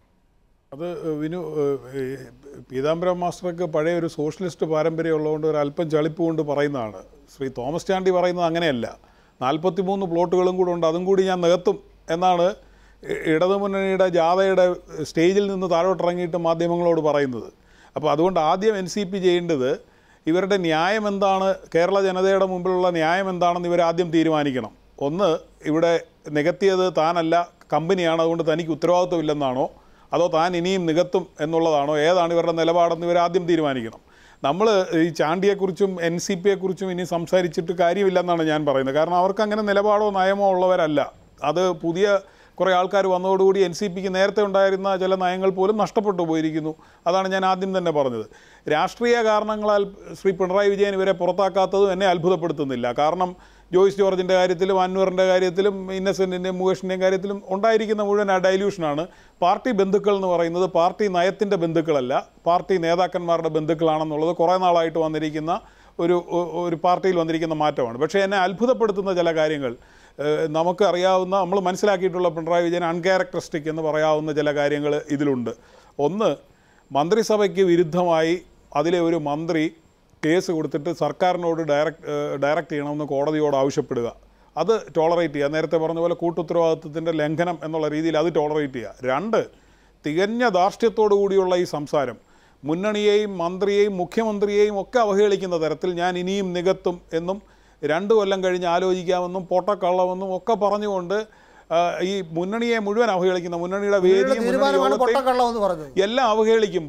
അത് വിനു ഏഹ്, പീതാംബരം മാസ്റ്റർക്ക് പഴയ ഒരു സോഷ്യലിസ്റ്റ് പാരമ്പര്യം ഉള്ളതുകൊണ്ട് ഒരു അല്പം ചളിപ്പ് കൊണ്ട് പറയുന്നതാണ് ശ്രീ തോമസ് ചാണ്ടി പറയുന്നത് അങ്ങനെയല്ല നാൽപ്പത്തി മൂന്ന് പ്ലോട്ടുകളും കൂടെ ഉണ്ട് അതും കൂടി ഞാൻ നികത്തും എന്നാണ് ഇ- ഇടതുമുന്നണിയുടെ ജാഥയുടെ സ്റ്റേജിൽ നിന്ന് താഴോട്ടിറങ്ങിയിട്ട് മാധ്യമങ്ങളോട് പറയുന്നത് അപ്പോൾ അതുകൊണ്ട് ആദ്യം എൻ സി പി ചെയ്യേണ്ടത് ഇവരുടെ ന്യായം എന്താണ് കേരള ജനതയുടെ മുമ്പിലുള്ള ന്യായം എന്താണെന്ന് ഇവർ ആദ്യം തീരുമാനിക്കണം ഒന്ന് ഇവിടെ നികത്തിയത് താനല്ല കമ്പനിയാണ് അതുകൊണ്ട് തനിക്ക് ഉത്തരവാദിത്വമില്ലെന്നാണോ അതോ താൻ ഇനിയും നികത്തും എന്നുള്ളതാണോ ഏതാണ് ഇവരുടെ നിലപാടെന്ന് ഇവർ ആദ്യം തീരുമാനിക്കണം നമ്മൾ ഈ ചാണ്ടിയെക്കുറിച്ചും എൻ സി പിയെക്കുറിച്ചും ഇനി സംസാരിച്ചിട്ട് കാര്യമില്ലെന്നാണ് ഞാൻ പറയുന്നത് കാരണം അവർക്ക് അങ്ങനെ നിലപാടോ നയമോ ഉള്ളവരല്ല അത് പുതിയ കുറേ ആൾക്കാർ വന്നതോടുകൂടി എൻ സി പിക്ക് നേരത്തെ ഉണ്ടായിരുന്ന ചില നയങ്ങൾ പോലും നഷ്ടപ്പെട്ടു പോയിരിക്കുന്നു അതാണ് ഞാൻ ആദ്യം തന്നെ പറഞ്ഞത് രാഷ്ട്രീയ കാരണങ്ങളാൽ ശ്രീ പിണറായി വിജയൻ ഇവരെ പുറത്താക്കാത്തതും എന്നെ അത്ഭുതപ്പെടുത്തുന്നില്ല കാരണം ജോയ്സ് ജോർജിൻ്റെ കാര്യത്തിലും അൻവറിൻ്റെ കാര്യത്തിലും ഇന്നസെൻറ്റിൻ്റെയും മുകേഷിൻ്റെയും കാര്യത്തിലും ഉണ്ടായിരിക്കുന്ന മുഴുവൻ ആ ഡൈല്യൂഷനാണ് പാർട്ടി ബന്ധുക്കൾ എന്ന് പറയുന്നത് പാർട്ടി നയത്തിൻ്റെ ബന്ധുക്കളല്ല പാർട്ടി നേതാക്കന്മാരുടെ ബന്ധുക്കളാണെന്നുള്ളത് കുറേ നാളായിട്ട് വന്നിരിക്കുന്ന ഒരു ഒ- ഒരു പാർട്ടിയിൽ വന്നിരിക്കുന്ന മാറ്റമാണ് പക്ഷേ എന്നെ അത്ഭുതപ്പെടുത്തുന്ന ചില കാര്യങ്ങൾ ഏഹ്, നമുക്ക് അറിയാവുന്ന നമ്മൾ മനസ്സിലാക്കിയിട്ടുള്ള പിണറായി വിജയൻ അൺക്യാരക്ടറിസ്റ്റിക് എന്ന് പറയാവുന്ന ചില കാര്യങ്ങൾ ഇതിലുണ്ട് ഒന്ന് മന്ത്രിസഭയ്ക്ക് വിരുദ്ധമായി അതിലെ ഒരു മന്ത്രി കേസ് കൊടുത്തിട്ട് സർക്കാരിനോട് ഡയറക്റ്റ് ഡയറക്റ്റ് ചെയ്യണമെന്ന് കോടതിയോട് ആവശ്യപ്പെടുക അത് ടോളറേറ്റ് ചെയ്യുക നേരത്തെ പറഞ്ഞ പോലെ കൂട്ടുത്തരവാദിത്വത്തിൻ്റെ ലംഘനം എന്നുള്ള രീതിയിൽ അത് ടോളറേറ്റ് ചെയ്യുക രണ്ട് തികഞ്ഞ ധാർഷ്ട്യത്തോടു കൂടിയുള്ള ഈ സംസാരം മുന്നണിയെയും മന്ത്രിയെയും മുഖ്യമന്ത്രിയെയും ഒക്കെ അവഹേളിക്കുന്ന തരത്തിൽ ഞാൻ ഇനിയും നികത്തും എന്നും രണ്ട് കൊല്ലം കഴിഞ്ഞ് ആലോചിക്കാമെന്നും പൊട്ടക്കള്ളമെന്നും ഒക്കെ പറഞ്ഞുകൊണ്ട് ആ, ഈ മുന്നണിയെ മുഴുവൻ അവഹേളിക്കുന്ന മുന്നണിയുടെ വേദിയും മുന്നണി തീരുമാനമാണ് യോഗത്തെയും പൊട്ടക്കള്ളം എന്ന് പറഞ്ഞത് എല്ലാം അവഹേളിക്കുമ്പോൾ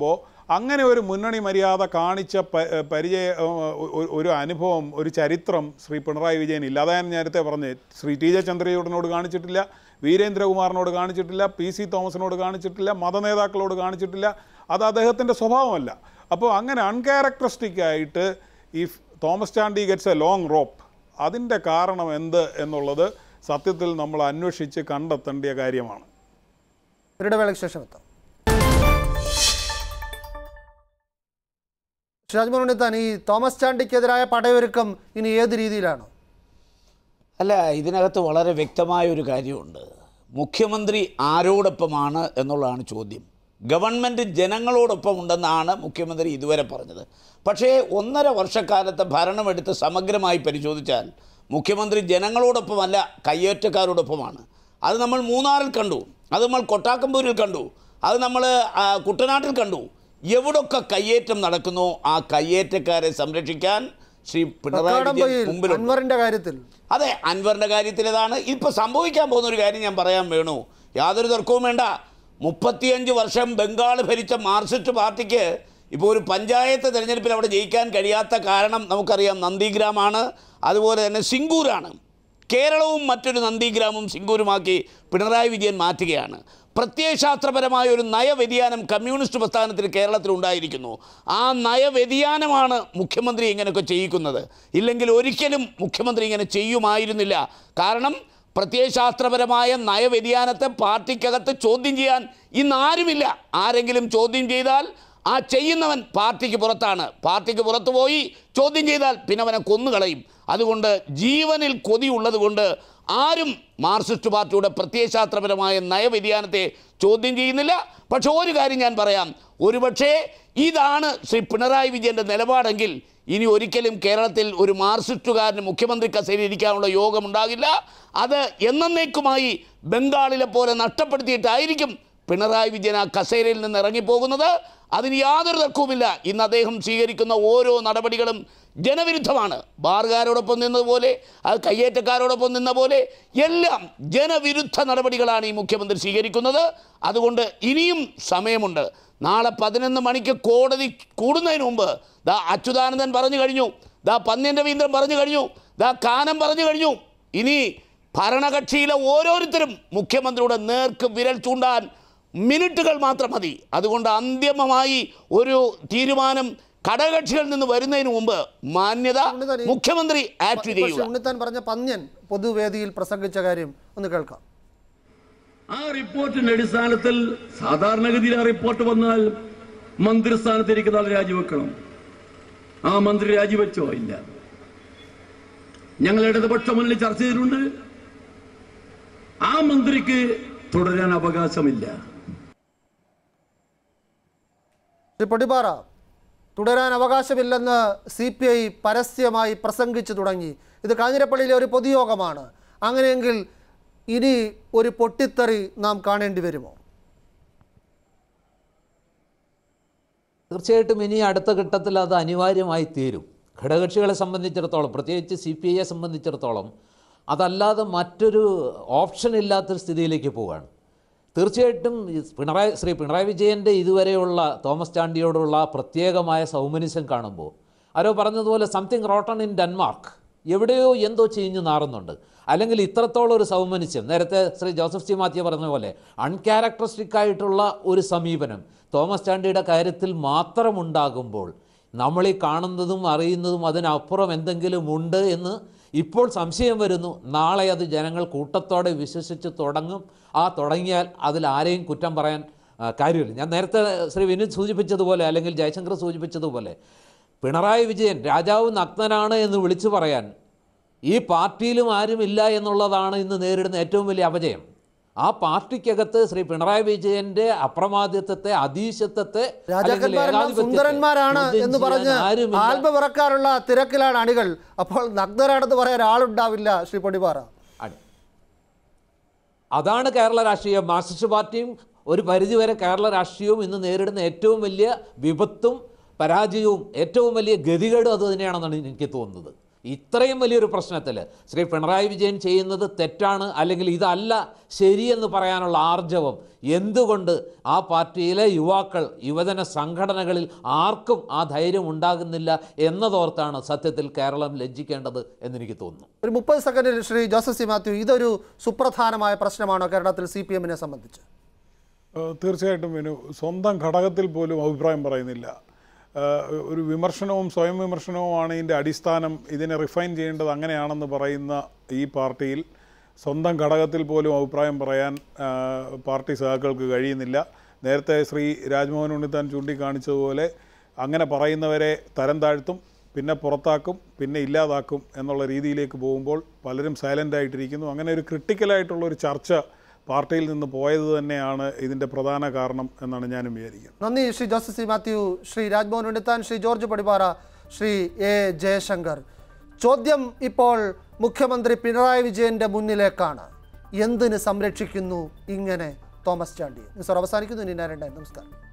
അങ്ങനെ ഒരു മുന്നണി മര്യാദ കാണിച്ച പ- പരിചയ ഒ- ഒരു അനുഭവം ഒരു ചരിത്രം ശ്രീ പിണറായി വിജയൻ ഇല്ല അതാ ഞാൻ നേരത്തെ പറഞ്ഞത് ശ്രീ ടി ജെ ചന്ദ്രചൂഡനോട് കാണിച്ചിട്ടില്ല വീരേന്ദ്രകുമാറിനോട് കാണിച്ചിട്ടില്ല പി സി തോമസിനോട് കാണിച്ചിട്ടില്ല മതനേതാക്കളോട് കാണിച്ചിട്ടില്ല അത് അദ്ദേഹത്തിൻ്റെ സ്വഭാവമല്ല അപ്പോൾ അങ്ങനെ അൺക്യാരക്ടറിസ്റ്റിക് ആയിട്ട് ഈ Thomas Chandy gets a long rope അതിൻ്റെ കാരണം എന്ത് എന്നുള്ളത് സത്യത്തിൽ നമ്മൾ അന്വേഷിച്ച് കണ്ടെത്തേണ്ട കാര്യമാണ് ഇടവേളയ്ക്ക് ശേഷം എത്താം ഷിരാജ് ഉണ്ണിത്താൻ ഈ തോമസ് ചാണ്ടിക്കെതിരായ പടയൊരുക്കം ഇനി ഏത് രീതിയിലാണ് അല്ല ഇതിനകത്ത് വളരെ വ്യക്തമായ ഒരു കാര്യമുണ്ട് മുഖ്യമന്ത്രി ആരോടൊപ്പമാണ് എന്നുള്ളതാണ് ചോദ്യം ഗവൺമെൻറ് ജനങ്ങളോടൊപ്പം ഉണ്ടെന്നാണ് മുഖ്യമന്ത്രി ഇതുവരെ പറഞ്ഞത് പക്ഷേ ഒന്നര വർഷക്കാലത്തെ ഭരണമെടുത്ത് സമഗ്രമായി പരിശോധിച്ചാൽ മുഖ്യമന്ത്രി ജനങ്ങളോടൊപ്പമല്ല കയ്യേറ്റക്കാരോടൊപ്പമാണ് അത് നമ്മൾ മൂന്നാറിൽ കണ്ടു അത് നമ്മൾ കൊട്ടാക്കമ്പൂരിൽ കണ്ടു അത് നമ്മൾ ആ, കുട്ടനാട്ടിൽ കണ്ടു എവിടൊക്കെ കയ്യേറ്റം നടക്കുന്നോ ആ കയ്യേറ്റക്കാരെ സംരക്ഷിക്കാൻ ശ്രീ പിണറായി വിജയൻ കക്കാടംപൊയിൽ മുമ്പിലുണ്ട് അൻവറിന്റെ കാര്യത്തിൽ അതെ അൻവറിൻ്റെ കാര്യത്തിൽ ഇതാണ് ഇപ്പോൾ സംഭവിക്കാൻ പോകുന്ന ഒരു കാര്യം ഞാൻ പറയാൻ വേണു യാതൊരു തർക്കവും വേണ്ട മുപ്പത്തിയഞ്ച് വർഷം ബംഗാൾ ഭരിച്ച മാർക്സിസ്റ്റ് പാർട്ടിക്ക് ഇപ്പോൾ ഒരു പഞ്ചായത്ത് തിരഞ്ഞെടുപ്പിൽ അവിടെ ജയിക്കാൻ കഴിയാത്ത കാരണം നമുക്കറിയാം നന്ദിഗ്രാമാണ് അതുപോലെ തന്നെ സിംഗൂരാണ് കേരളവും മറ്റൊരു നന്ദിഗ്രാമും സിംഗൂരുമാക്കി പിണറായി വിജയൻ മാറ്റുകയാണ് പ്രത്യയശാസ്ത്രപരമായ ഒരു നയവ്യതിയാനം കമ്മ്യൂണിസ്റ്റ് പ്രസ്ഥാനത്തിൽ കേരളത്തിൽ ഉണ്ടായിരിക്കുന്നു ആ നയവ്യതിയാനമാണ് മുഖ്യമന്ത്രി ഇങ്ങനെയൊക്കെ ചെയ്യിക്കുന്നത് ഇല്ലെങ്കിൽ ഒരിക്കലും മുഖ്യമന്ത്രി ഇങ്ങനെ ചെയ്യുമായിരുന്നില്ല കാരണം പ്രത്യയശാസ്ത്രപരമായ നയവ്യതിയാനത്തെ പാർട്ടിക്കകത്ത് ചോദ്യം ചെയ്യാൻ ഇന്ന് ആരുമില്ല ആരെങ്കിലും ചോദ്യം ചെയ്താൽ ആ ചെയ്യുന്നവൻ പാർട്ടിക്ക് പുറത്താണ് പാർട്ടിക്ക് പുറത്തു പോയി ചോദ്യം ചെയ്താൽ പിന്നെ അവനെ കൊന്നുകളയും അതുകൊണ്ട് ജീവനിൽ കൊതിയുള്ളത് കൊണ്ട് ആരും മാർക്സിസ്റ്റ് പാർട്ടിയുടെ പ്രത്യയശാസ്ത്രപരമായ നയവ്യതിയാനത്തെ ചോദ്യം ചെയ്യുന്നില്ല പക്ഷെ ഒരു കാര്യം ഞാൻ പറയാം ഒരുപക്ഷേ ഇതാണ് ശ്രീ പിണറായി വിജയൻ്റെ നിലപാടെങ്കിൽ ഇനി ഒരിക്കലും കേരളത്തിൽ ഒരു മാർക്സിസ്റ്റുകാരന് മുഖ്യമന്ത്രി കസേരയിൽ ഇരിക്കാനുള്ള യോഗമുണ്ടാകില്ല അത് എന്നേക്കുമായി ബംഗാളിലെ പോലെ നഷ്ടപ്പെടുത്തിയിട്ടായിരിക്കും പിണറായി വിജയൻ ആ കസേരയിൽ നിന്ന് ഇറങ്ങിപ്പോകുന്നത് അതിന് യാതൊരു തർക്കവുമില്ല ഇന്ന് അദ്ദേഹം സ്വീകരിക്കുന്ന ഓരോ നടപടികളും ജനവിരുദ്ധമാണ് ബാറുകാരോടൊപ്പം നിന്നതുപോലെ അത് കയ്യേറ്റക്കാരോടൊപ്പം നിന്ന പോലെ എല്ലാം ജനവിരുദ്ധ നടപടികളാണ് ഈ മുഖ്യമന്ത്രി സ്വീകരിക്കുന്നത് അതുകൊണ്ട് ഇനിയും സമയമുണ്ട് നാളെ പതിനൊന്ന് മണിക്ക് കോടതി കൂടുന്നതിന് മുമ്പ് ദാ അച്യുതാനന്ദൻ പറഞ്ഞു കഴിഞ്ഞു ദാ പന്ന്യൻ രവീന്ദ്രൻ പറഞ്ഞു കഴിഞ്ഞു ദാ കാനം പറഞ്ഞു കഴിഞ്ഞു ഇനി ഭരണകക്ഷിയിലെ ഓരോരുത്തരും മുഖ്യമന്ത്രിയുടെ നേർക്ക് വിരൽ ചൂണ്ടാൻ മിനിറ്റുകൾ മാത്രം മതി അതുകൊണ്ട് അന്തിമമായി ഒരു തീരുമാനം ഘടകകക്ഷികളിൽ നിന്ന് വരുന്നതിന് മുമ്പ് മാന്യത മുഖ്യമന്ത്രി ആക്ട് പക്ഷേ ചെയ്യുക ഉണ്ണിത്താൻ പറഞ്ഞ പന്ന്യൻ പൊതുവേദിയിൽ പ്രസംഗിച്ച കാര്യം ഒന്ന് കേൾക്കാം ആ റിപ്പോർട്ടിന്റെ അടിസ്ഥാനത്തിൽ സാധാരണഗതിയിൽ ആ റിപ്പോർട്ട് വന്നാൽ മന്ത്രിസ്ഥാനത്തിരിക്കുന്ന ആൾ രാജിവെക്കണം ആ മന്ത്രി രാജിവെച്ചോ ഇല്ല ഞങ്ങൾ ഇടതുപക്ഷ മുന്നിൽ ചർച്ച ചെയ്തിട്ടുണ്ട് ആ മന്ത്രിക്ക് തുടരാൻ അവകാശമില്ല ശ്രീ പൊടിപ്പാറ തുടരാൻ അവകാശമില്ലെന്ന് സി പി ഐ പരസ്യമായി പ്രസംഗിച്ചു തുടങ്ങി ഇത് കാഞ്ഞിരപ്പള്ളിയിലെ ഒരു പൊതുയോഗമാണ് അങ്ങനെയെങ്കിൽ ഇനി ഒരു പൊട്ടിത്തെറി നാം കാണേണ്ടി വരുമോ തീർച്ചയായിട്ടും ഇനി അടുത്ത ഘട്ടത്തിൽ അത് അനിവാര്യമായി തീരും ഘടകകക്ഷികളെ സംബന്ധിച്ചിടത്തോളം പ്രത്യേകിച്ച് സി പി ഐയെ സംബന്ധിച്ചിടത്തോളം അതല്ലാതെ മറ്റൊരു ഓപ്ഷൻ ഇല്ലാത്തൊരു സ്ഥിതിയിലേക്ക് പോവുകയാണ് തീർച്ചയായിട്ടും ഈ പിണറായി ശ്രീ പിണറായി വിജയൻ്റെ ഇതുവരെയുള്ള തോമസ് ചാണ്ടിയോടുള്ള പ്രത്യേകമായ സൗമനിസ്യം കാണുമ്പോൾ ആരോ പറഞ്ഞതുപോലെ സംതിങ് റോട്ടൺ ഇൻ ഡെൻമാർക്ക് എവിടെയോ എന്തോ ചീഞ്ഞു നാറുന്നുണ്ട് അല്ലെങ്കിൽ ഇത്രത്തോളം ഒരു സൗമനിസ്യം നേരത്തെ ശ്രീ ജോസഫ് സി മാത്യു പറഞ്ഞ പോലെ അൺക്യാരക്ടറിസ്റ്റിക് ആയിട്ടുള്ള ഒരു സമീപനം തോമസ് ചാണ്ടിയുടെ കാര്യത്തിൽ മാത്രമുണ്ടാകുമ്പോൾ നമ്മൾ ഈ കാണുന്നതും അറിയുന്നതും അതിനപ്പുറം എന്തെങ്കിലും ഉണ്ട് എന്ന് ഇപ്പോൾ സംശയം വരുന്നു നാളെ അത് ജനങ്ങൾ കൂട്ടത്തോടെ വിശ്വസിച്ച് തുടങ്ങും ആ തുടങ്ങിയാൽ അതിൽ ആരെയും കുറ്റം പറയാൻ ആ, കാര്യമില്ല ഞാൻ നേരത്തെ ശ്രീ വിനീത് സൂചിപ്പിച്ചതുപോലെ അല്ലെങ്കിൽ ജയശങ്കർ സൂചിപ്പിച്ചതുപോലെ പിണറായി വിജയൻ രാജാവ് നഗ്നനാണ് എന്ന് വിളിച്ചു പറയാൻ ഈ പാർട്ടിയിലും ആരുമില്ല എന്നുള്ളതാണ് ഇന്ന് നേരിടുന്ന ഏറ്റവും വലിയ അപജയം ആ പാർട്ടിക്കകത്ത് ശ്രീ പിണറായി വിജയന്റെ അപ്രമാദിത്വത്തെ അതീശത്വത്തെ അല്ലെങ്കിൽ രാജാക്കന്മാരെല്ലാം ഏകാധിപത്യത്തെ സുന്ദരന്മാരാണ് ചോദ്യം എന്ന് പറഞ്ഞ് ചെയ്യാൻ ആരുമില്ല. ആൽബം ഇറക്കാനുള്ള തിരക്കിലാണ് അണികൾ അപ്പോൾ നഗ്നരാണെന്ന് പറയാൻ ആളുണ്ടാവില്ല ശ്രീ പൊടിപ്പാറ അതാണ് കേരള രാഷ്ട്രീയം മാർക്സിസ്റ്റ് പാർട്ടിയും ഒരു പരിധിവരെ കേരള രാഷ്ട്രീയവും ഇന്ന് നേരിടുന്ന ഏറ്റവും വലിയ വിപത്തും പരാജയവും ഏറ്റവും വലിയ ഗതികേടും അത് തന്നെയാണെന്നാണ് എനിക്ക് തോന്നുന്നത് ഇത്രയും വലിയൊരു പ്രശ്നത്തിൽ ശ്രീ പിണറായി വിജയൻ ചെയ്യുന്നത് തെറ്റാണ് അല്ലെങ്കിൽ ഇതല്ല ശരിയെന്ന് പറയാനുള്ള ആർജവം എന്തുകൊണ്ട് ആ പാർട്ടിയിലെ യുവാക്കൾ യുവജന സംഘടനകളിൽ ആർക്കും ആ ധൈര്യം ഉണ്ടാകുന്നില്ല എന്നതോർത്താണ് സത്യത്തിൽ കേരളം ലജ്ജിക്കേണ്ടത് എന്നെനിക്ക് തോന്നുന്നു ഒരു മുപ്പത് സെക്കൻഡിൽ ശ്രീ ജോസഫ് സി മാത്യു ഇതൊരു സുപ്രധാനമായ പ്രശ്നമാണോ കേരളത്തിൽ സി പി എമ്മിനെ സംബന്ധിച്ച് ഏഹ് തീർച്ചയായിട്ടും വിനു സ്വന്തം ഘടകത്തിൽ പോലും അഭിപ്രായം പറയുന്നില്ല ഏഹ് ഒരു വിമർശനവും സ്വയം വിമർശനവുമാണ് ഇതിൻ്റെ അടിസ്ഥാനം ഇതിനെ റിഫൈൻ ചെയ്യേണ്ടത് അങ്ങനെയാണെന്ന് പറയുന്ന ഈ പാർട്ടിയിൽ സ്വന്തം ഘടകത്തിൽ പോലും അഭിപ്രായം പറയാൻ ഏഹ് പാർട്ടി സഹാക്കൾക്ക് കഴിയുന്നില്ല നേരത്തെ ശ്രീ രാജ്മോഹൻ ഉണ്ണിത്താൻ ചൂണ്ടിക്കാണിച്ചതുപോലെ അങ്ങനെ പറയുന്നവരെ തരം താഴ്ത്തും പിന്നെ പുറത്താക്കും പിന്നെ ഇല്ലാതാക്കും എന്നുള്ള രീതിയിലേക്ക് പോകുമ്പോൾ പലരും സൈലൻ്റ് ആയിട്ടിരിക്കുന്നു അങ്ങനെ ഒരു ക്രിട്ടിക്കലായിട്ടുള്ള ഒരു ചർച്ച പാർട്ടിയിൽ നിന്ന് പോയത് തന്നെയാണ് ഇതിൻ്റെ പ്രധാന കാരണം എന്നാണ് ഞാനും വിചാരിക്കുന്നത് നന്ദി ശ്രീ ജോസഫ് സി മാത്യു ശ്രീ രാജ്മോഹൻ ഉണ്ണിത്താൻ ശ്രീ ജോർജ് പടിപ്പാറ ശ്രീ എ ജയശങ്കർ ചോദ്യം ഇപ്പോൾ മുഖ്യമന്ത്രി പിണറായി വിജയന്റെ മുന്നിലേക്കാണ് എന്തിന് സംരക്ഷിക്കുന്നു ഇങ്ങനെ തോമസ് ചാണ്ടി നിസർ അവസാനിക്കുന്നു ഇനി ഞാൻ രണ്ടായി നമസ്കാരം